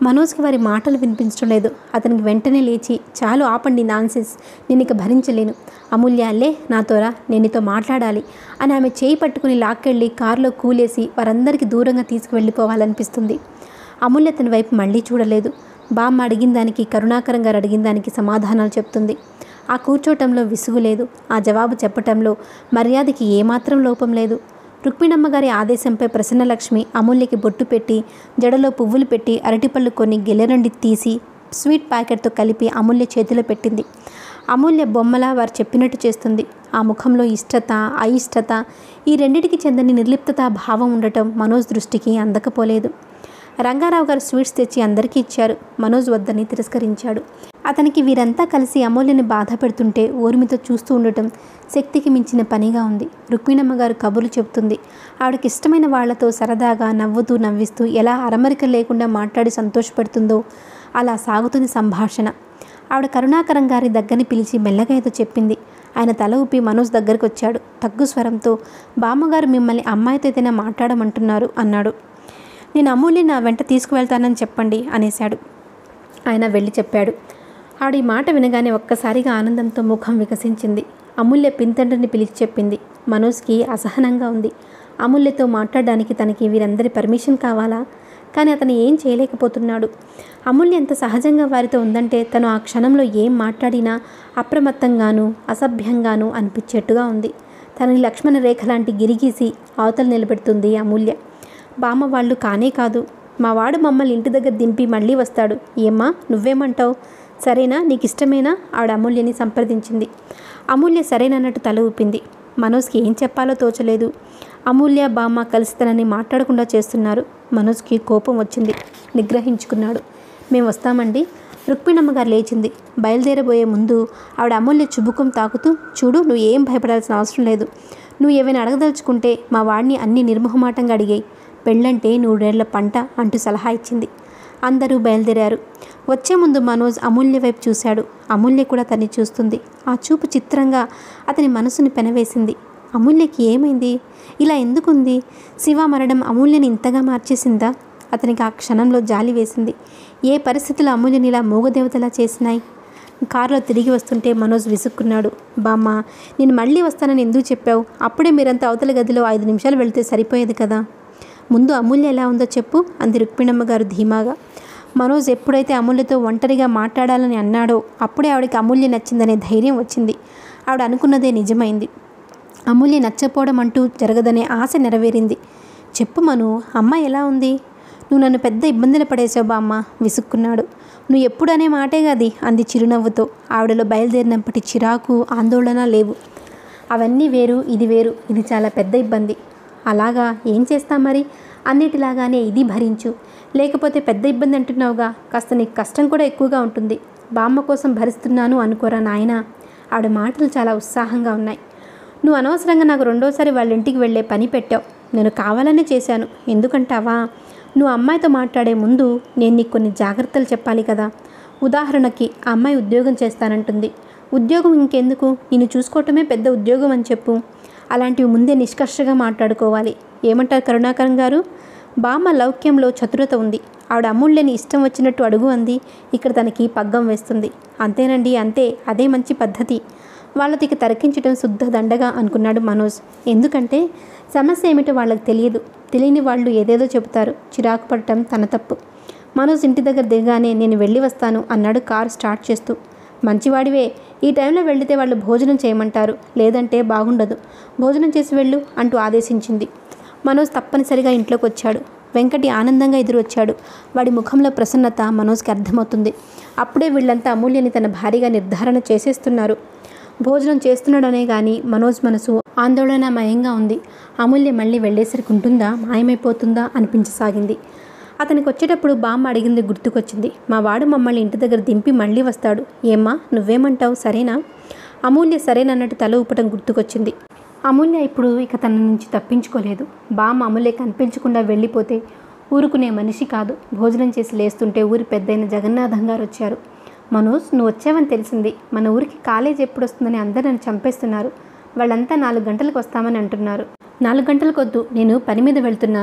S1: మనోజ్కి వారి మాటలు వినిపించడం లేదు అతనికి వెంటనే లేచి చాలు ఆపండి నాన్సెన్స్ నేను ఇక భరించలేను అమూల్య లే నాతోరా నేను నీతో మాట్లాడాలి అని ఆమె చేయి పట్టుకుని లాక్కెళ్ళి కారులో కూలేసి వారందరికీ దూరంగా తీసుకువెళ్ళిపోవాలనిపిస్తుంది అమూల్య తన వైపు మళ్ళీ చూడలేదు బామ్మ అడిగిన దానికి కరుణాకరం గారు అడిగిన దానికి సమాధానాలు చెప్తుంది ఆ కూర్చోటంలో విసుగు లేదు ఆ జవాబు చెప్పటంలో మర్యాదకి ఏమాత్రం లోపం లేదు రుక్మిణమ్మ గారి ఆదేశంపై ప్రసన్నలక్ష్మి అమూల్యకి బొట్టు పెట్టి జడలో పువ్వులు పెట్టి అరటిపళ్ళు కొన్ని గెలరండి తీసి స్వీట్ ప్యాకెట్తో కలిపి అమూల్య చేతిలో పెట్టింది అమూల్య బొమ్మలా వారు చెప్పినట్టు చేస్తుంది ఆ ముఖంలో ఇష్టత అయిష్టత ఈ రెండిటికి చెందని నిర్లిప్తత భావం ఉండటం మనోజ్ దృష్టికి అందకపోలేదు రంగారావు గారు స్వీట్స్ తెచ్చి అందరికీ ఇచ్చారు మనోజ్ వద్దని తిరస్కరించాడు అతనికి వీరంతా కలిసి అమూల్యని బాధ పెడుతుంటే ఓర్మితో చూస్తూ ఉండటం శక్తికి మించిన పనిగా ఉంది రుక్మిణమ్మ గారు కబుర్లు చెబుతుంది ఆవిడకి ఇష్టమైన వాళ్లతో సరదాగా నవ్వుతూ నవ్విస్తూ ఎలా అరమరిక లేకుండా మాట్లాడి సంతోషపెడుతుందో అలా సాగుతుంది సంభాషణ ఆవిడ కరుణాకరం గారి దగ్గరని పిలిచి మెల్లగా ఏదో చెప్పింది ఆయన తల ఊపి మనోజ్ దగ్గరికి వచ్చాడు తగ్గు స్వరంతో బామ్మగారు మిమ్మల్ని అమ్మాయితో ఏదైనా మాట్లాడమంటున్నారు అన్నాడు నేను అమూల్య నా వెంట తీసుకువెళ్తానని చెప్పండి అనేశాడు ఆయన వెళ్ళి చెప్పాడు ఆవిడ ఈ మాట వినగానే ఒక్కసారిగా ఆనందంతో ముఖం వికసించింది అమూల్య పింతండ్రిని పిలిచి చెప్పింది మనోజ్కి అసహనంగా ఉంది అమూల్యతో మాట్లాడడానికి తనకి వీరందరి పర్మిషన్ కావాలా కానీ అతను ఏం చేయలేకపోతున్నాడు అమూల్య ఎంత సహజంగా వారితో ఉందంటే తను ఆ క్షణంలో ఏం మాట్లాడినా అప్రమత్తంగాను అసభ్యంగాను అనిపించేట్టుగా ఉంది తనని లక్ష్మణ రేఖ లాంటి గిరిగీసి అవతల నిలబెడుతుంది అమూల్య బామ్మ వాళ్ళు కానే కాదు మా వాడు మమ్మల్ని ఇంటి దగ్గర దింపి మళ్ళీ వస్తాడు ఏమ్మా నువ్వేమంటావు సరేనా నీకు ఇష్టమేనా ఆవిడ అమూల్యని సంప్రదించింది అమూల్య సరేనన్నట్టు తల ఊపింది మనోజ్కి ఏం చెప్పాలో తోచలేదు అమూల్య బామ్మ కలిసి తనని మాట్లాడకుండా చేస్తున్నారు మనోజ్కి కోపం వచ్చింది నిగ్రహించుకున్నాడు మేము వస్తామండి రుక్మిణమ్మ గారు లేచింది బయలుదేరబోయే ముందు ఆవిడ అమూల్య చుబుకం తాకుతూ చూడు నువ్వు ఏం భయపడాల్సిన అవసరం లేదు నువ్వు ఏమైనా అడగదలుచుకుంటే మా వాడిని అన్ని నిర్మోహమాటంగా అడిగాయి పెళ్ళంటే నూరేళ్ల పంట అంటూ సలహా ఇచ్చింది అందరూ బయలుదేరారు వచ్చే ముందు మనోజ్ అమూల్య వైపు చూశాడు అమూల్య కూడా తన్ని చూస్తుంది ఆ చూపు చిత్రంగా అతని మనసుని పెనవేసింది అమూల్యకి ఏమైంది ఇలా ఎందుకుంది శివ మరణం అమూల్యని ఇంతగా మార్చేసిందా అతనికి ఆ క్షణంలో జాలి వేసింది ఏ పరిస్థితులు అమూల్యని ఇలా మూగదేవతలా చేసినాయి కారులో తిరిగి వస్తుంటే మనోజ్ విసుక్కున్నాడు బామ్మ నేను మళ్ళీ వస్తానని ఎందుకు చెప్పావు అప్పుడే మీరంతా అవతల గదిలో ఐదు నిమిషాలు వెళ్తే సరిపోయేది కదా ముందు అమూల్య ఎలా ఉందో చెప్పు అంది రుక్మిణమ్మ గారు ధీమాగా మనోజ్ ఎప్పుడైతే అమూల్యతో ఒంటరిగా మాట్లాడాలని అన్నాడో అప్పుడే ఆవిడకి అమూల్య నచ్చిందనే ధైర్యం వచ్చింది ఆవిడ అనుకున్నదే నిజమైంది అమూల్య నచ్చపోవడం అంటూ జరగదనే ఆశ నెరవేరింది చెప్పు మను అమ్మ ఎలా ఉంది నువ్వు నన్ను పెద్ద ఇబ్బందులు పడేసావు బామ్మ విసుక్కున్నాడు నువ్వు ఎప్పుడు అనే మాటే గది అంది చిరునవ్వుతో ఆవిడలో బయలుదేరినప్పటి చిరాకు ఆందోళన లేవు అవన్నీ వేరు ఇది వేరు ఇది చాలా పెద్ద ఇబ్బంది అలాగా ఏం చేస్తాం మరి అన్నిటిలాగానే ఇది భరించు లేకపోతే పెద్ద ఇబ్బంది అంటున్నావుగా కాస్త నీకు కష్టం కూడా ఎక్కువగా ఉంటుంది బామ్మ కోసం భరిస్తున్నాను అనుకోరా నాయనా ఆవిడ మాటలు చాలా ఉత్సాహంగా ఉన్నాయి నువ్వు అనవసరంగా నాకు రెండోసారి వాళ్ళ ఇంటికి వెళ్ళే పని పెట్టావు నేను కావాలనే చేశాను ఎందుకంటావా నువ్వు అమ్మాయితో మాట్లాడే ముందు నేను నీకు కొన్ని జాగ్రత్తలు చెప్పాలి కదా ఉదాహరణకి ఆ అమ్మాయి ఉద్యోగం చేస్తానంటుంది ఉద్యోగం ఇంకెందుకు నిన్ను చూసుకోవటమే పెద్ద ఉద్యోగం అని చెప్పు అలాంటివి ముందే నిష్కర్షగా మాట్లాడుకోవాలి ఏమంటారు కరుణాకరం గారు బామ్మ లౌక్యంలో చతురత ఉంది ఆవిడ అమూల్యని ఇష్టం వచ్చినట్టు అడుగు అంది ఇక్కడ తనకి పగ్గం వేస్తుంది అంతేనండి అంతే అదే మంచి పద్ధతి వాళ్ళతో ఇక తరకించడం శుద్ధ దండగా అనుకున్నాడు మనోజ్ ఎందుకంటే సమస్య ఏమిటో వాళ్ళకి తెలియదు తెలియని వాళ్ళు ఏదేదో చెబుతారు చిరాకు పడటం తన తప్పు మనోజ్ ఇంటి దగ్గర దిగగానే నేను వెళ్ళి వస్తాను అన్నాడు కారు స్టార్ట్ చేస్తూ మంచివాడివే ఈ టైంలో వెళితే వాళ్ళు భోజనం చేయమంటారు లేదంటే బాగుండదు భోజనం చేసి వెళ్ళు అంటూ ఆదేశించింది మనోజ్ తప్పనిసరిగా ఇంట్లోకి వచ్చాడు వెంకటి ఆనందంగా ఎదురు వచ్చాడు వాడి ముఖంలో ప్రసన్నత మనోజ్కి అర్థమవుతుంది అప్పుడే వీళ్ళంతా అమూల్యని తన భారీగా నిర్ధారణ చేసేస్తున్నారు భోజనం చేస్తున్నాడనే కానీ మనోజ్ మనసు ఆందోళనమయంగా ఉంది అమూల్య మళ్ళీ వెళ్ళేసరికి ఉంటుందా మాయమైపోతుందా అనిపించసాగింది అతనికి వచ్చేటప్పుడు బామ్మ అడిగింది గుర్తుకొచ్చింది మా వాడు మమ్మల్ని ఇంటి దగ్గర దింపి మళ్ళీ వస్తాడు ఏమ్మా నువ్వేమంటావు సరేనా అమూల్య సరేనన్నట్టు తల ఊపటం గుర్తుకొచ్చింది అమూల్య ఇప్పుడు ఇక తన నుంచి తప్పించుకోలేదు బామ్మ అమూల్య కనిపించకుండా వెళ్ళిపోతే ఊరుకునే మనిషి కాదు భోజనం చేసి లేస్తుంటే ఊరి పెద్దయిన జగన్నాథం గారు వచ్చారు మనోజ్ నువ్వు వచ్చావని తెలిసింది మన ఊరికి కాలేజ్ ఎప్పుడు వస్తుందని అందరూ నన్ను చంపేస్తున్నారు వాళ్ళంతా నాలుగు గంటలకు వస్తామని అంటున్నారు నాలుగు గంటలకు వద్దు నేను పని మీద వెళ్తున్నాను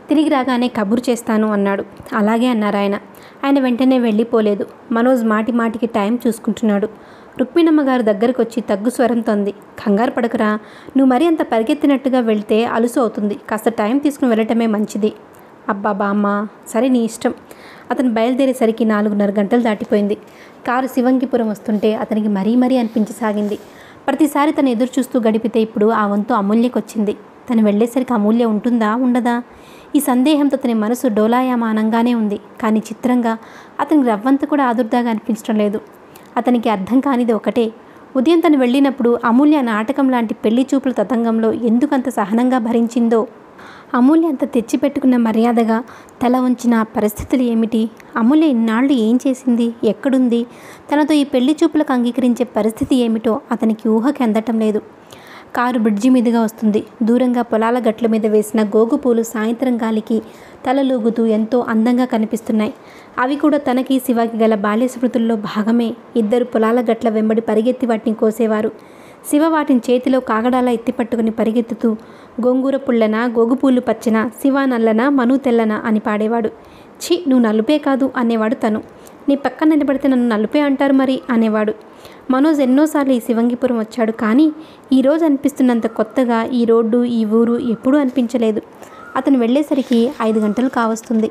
S1: తిరిగి రాగానే కబురు చేస్తాను అన్నాడు అలాగే అన్నారు ఆయన ఆయన వెంటనే వెళ్ళిపోలేదు మనోజ్ మాటి మాటికి టైం చూసుకుంటున్నాడు రుక్మిణమ్మ గారు దగ్గరకు వచ్చి తగ్గు స్వరంతో అంది కంగారు పడకురా నువ్వు మరీ అంత పరిగెత్తినట్టుగా వెళ్తే అలుసు అవుతుంది కాస్త టైం తీసుకుని వెళ్ళటమే మంచిది అబ్బా బామ్మ సరే నీ ఇష్టం అతను బయలుదేరేసరికి నాలుగున్నర గంటలు దాటిపోయింది కారు శివంగిపురం వస్తుంటే అతనికి మరీ మరీ అనిపించసాగింది ప్రతిసారి తను ఎదురు చూస్తూ గడిపితే ఇప్పుడు ఆ వంతు అమూల్యకు వచ్చింది తను వెళ్ళేసరికి అమూల్య ఉంటుందా ఉండదా ఈ సందేహంతో అతని మనసు డోలాయమానంగానే ఉంది కానీ చిత్రంగా అతనికి రవ్వంత కూడా ఆదుర్దాగా అనిపించడం లేదు అతనికి అర్థం కానిది ఒకటే ఉదయం తను వెళ్ళినప్పుడు అమూల్య నాటకం లాంటి పెళ్లి చూపుల తతంగంలో ఎందుకంత సహనంగా భరించిందో అమూల్య అంత తెచ్చిపెట్టుకున్న మర్యాదగా తల ఉంచిన ఆ పరిస్థితులు ఏమిటి అమూల్య ఇన్నాళ్ళు ఏం చేసింది ఎక్కడుంది తనతో ఈ పెళ్లి చూపులకు అంగీకరించే పరిస్థితి ఏమిటో అతనికి ఊహకి అందటం లేదు కారు బ్రిడ్జి మీదుగా వస్తుంది దూరంగా పొలాల గట్ల మీద వేసిన గోగు పూలు సాయంత్రం గాలికి తలలూగుతూ ఎంతో అందంగా కనిపిస్తున్నాయి అవి కూడా తనకి శివకి గల బాల్య స్మృతుల్లో భాగమే ఇద్దరు పొలాల గట్ల వెంబడి పరిగెత్తి వాటిని కోసేవారు శివ వాటిని చేతిలో కాగడాలా ఎత్తిపట్టుకుని పరిగెత్తుతూ గోంగూర పుల్లన గోగుపూలు పచ్చన శివ నల్లన మను తెల్లన అని పాడేవాడు ఛీ నువ్వు నలుపే కాదు అనేవాడు తను నీ పక్కన నిలబడితే నన్ను నలుపే అంటారు మరి అనేవాడు మనోజ్ ఎన్నోసార్లు ఈ శివంగిపురం వచ్చాడు కానీ ఈరోజు అనిపిస్తున్నంత కొత్తగా ఈ రోడ్డు ఈ ఊరు ఎప్పుడూ అనిపించలేదు అతను వెళ్ళేసరికి ఐదు గంటలు కావస్తుంది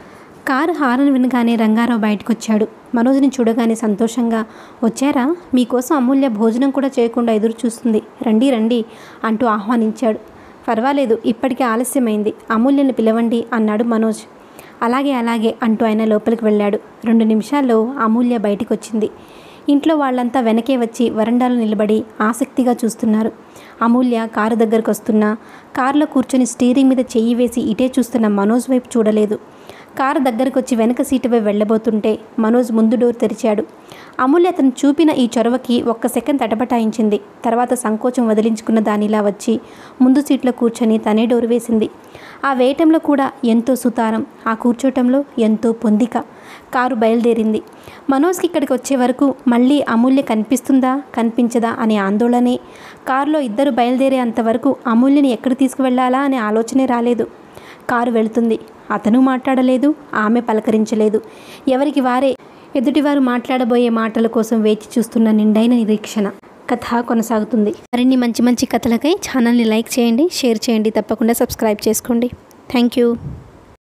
S1: కారు హారన్ వినగానే రంగారావు బయటకు వచ్చాడు మనోజ్ని చూడగానే సంతోషంగా వచ్చారా మీకోసం అమూల్య భోజనం కూడా చేయకుండా ఎదురు చూస్తుంది రండి రండి అంటూ ఆహ్వానించాడు పర్వాలేదు ఇప్పటికే ఆలస్యమైంది అమూల్యని పిలవండి అన్నాడు మనోజ్ అలాగే అలాగే అంటూ ఆయన లోపలికి వెళ్ళాడు రెండు నిమిషాల్లో అమూల్య బయటికి వచ్చింది ఇంట్లో వాళ్ళంతా వెనకే వచ్చి వరండాలో నిలబడి ఆసక్తిగా చూస్తున్నారు అమూల్య కారు దగ్గరకు వస్తున్నా కారులో కూర్చొని స్టీరింగ్ మీద చెయ్యి వేసి ఇటే చూస్తున్న మనోజ్ వైపు చూడలేదు కారు దగ్గరకు వచ్చి వెనక సీటుపై వెళ్ళబోతుంటే మనోజ్ ముందు డోర్ తెరిచాడు అమూల్య అతను చూపిన ఈ చొరవకి ఒక్క సెకండ్ తటపటాయించింది తర్వాత సంకోచం వదిలించుకున్న దానిలా వచ్చి ముందు సీట్లో కూర్చొని తనే డోర్ వేసింది ఆ వేయటంలో కూడా ఎంతో సుతారం ఆ కూర్చోటంలో ఎంతో పొందిక కారు బయలుదేరింది మనోజ్కి ఇక్కడికి వచ్చే వరకు మళ్ళీ అమూల్య కనిపిస్తుందా కనిపించదా అనే ఆందోళనే కారులో ఇద్దరు బయలుదేరే అంతవరకు అమూల్యని ఎక్కడ తీసుకువెళ్ళాలా అనే ఆలోచనే రాలేదు కారు వెళుతుంది అతను మాట్లాడలేదు ఆమె పలకరించలేదు ఎవరికి వారే ఎదుటివారు మాట్లాడబోయే మాటల కోసం వేచి చూస్తున్న నిండైన నిరీక్షణ కథ కొనసాగుతుంది మరిన్ని మంచి మంచి కథలకై ఛానల్ని లైక్ చేయండి షేర్ చేయండి తప్పకుండా సబ్స్క్రైబ్ చేసుకోండి థ్యాంక్ యూ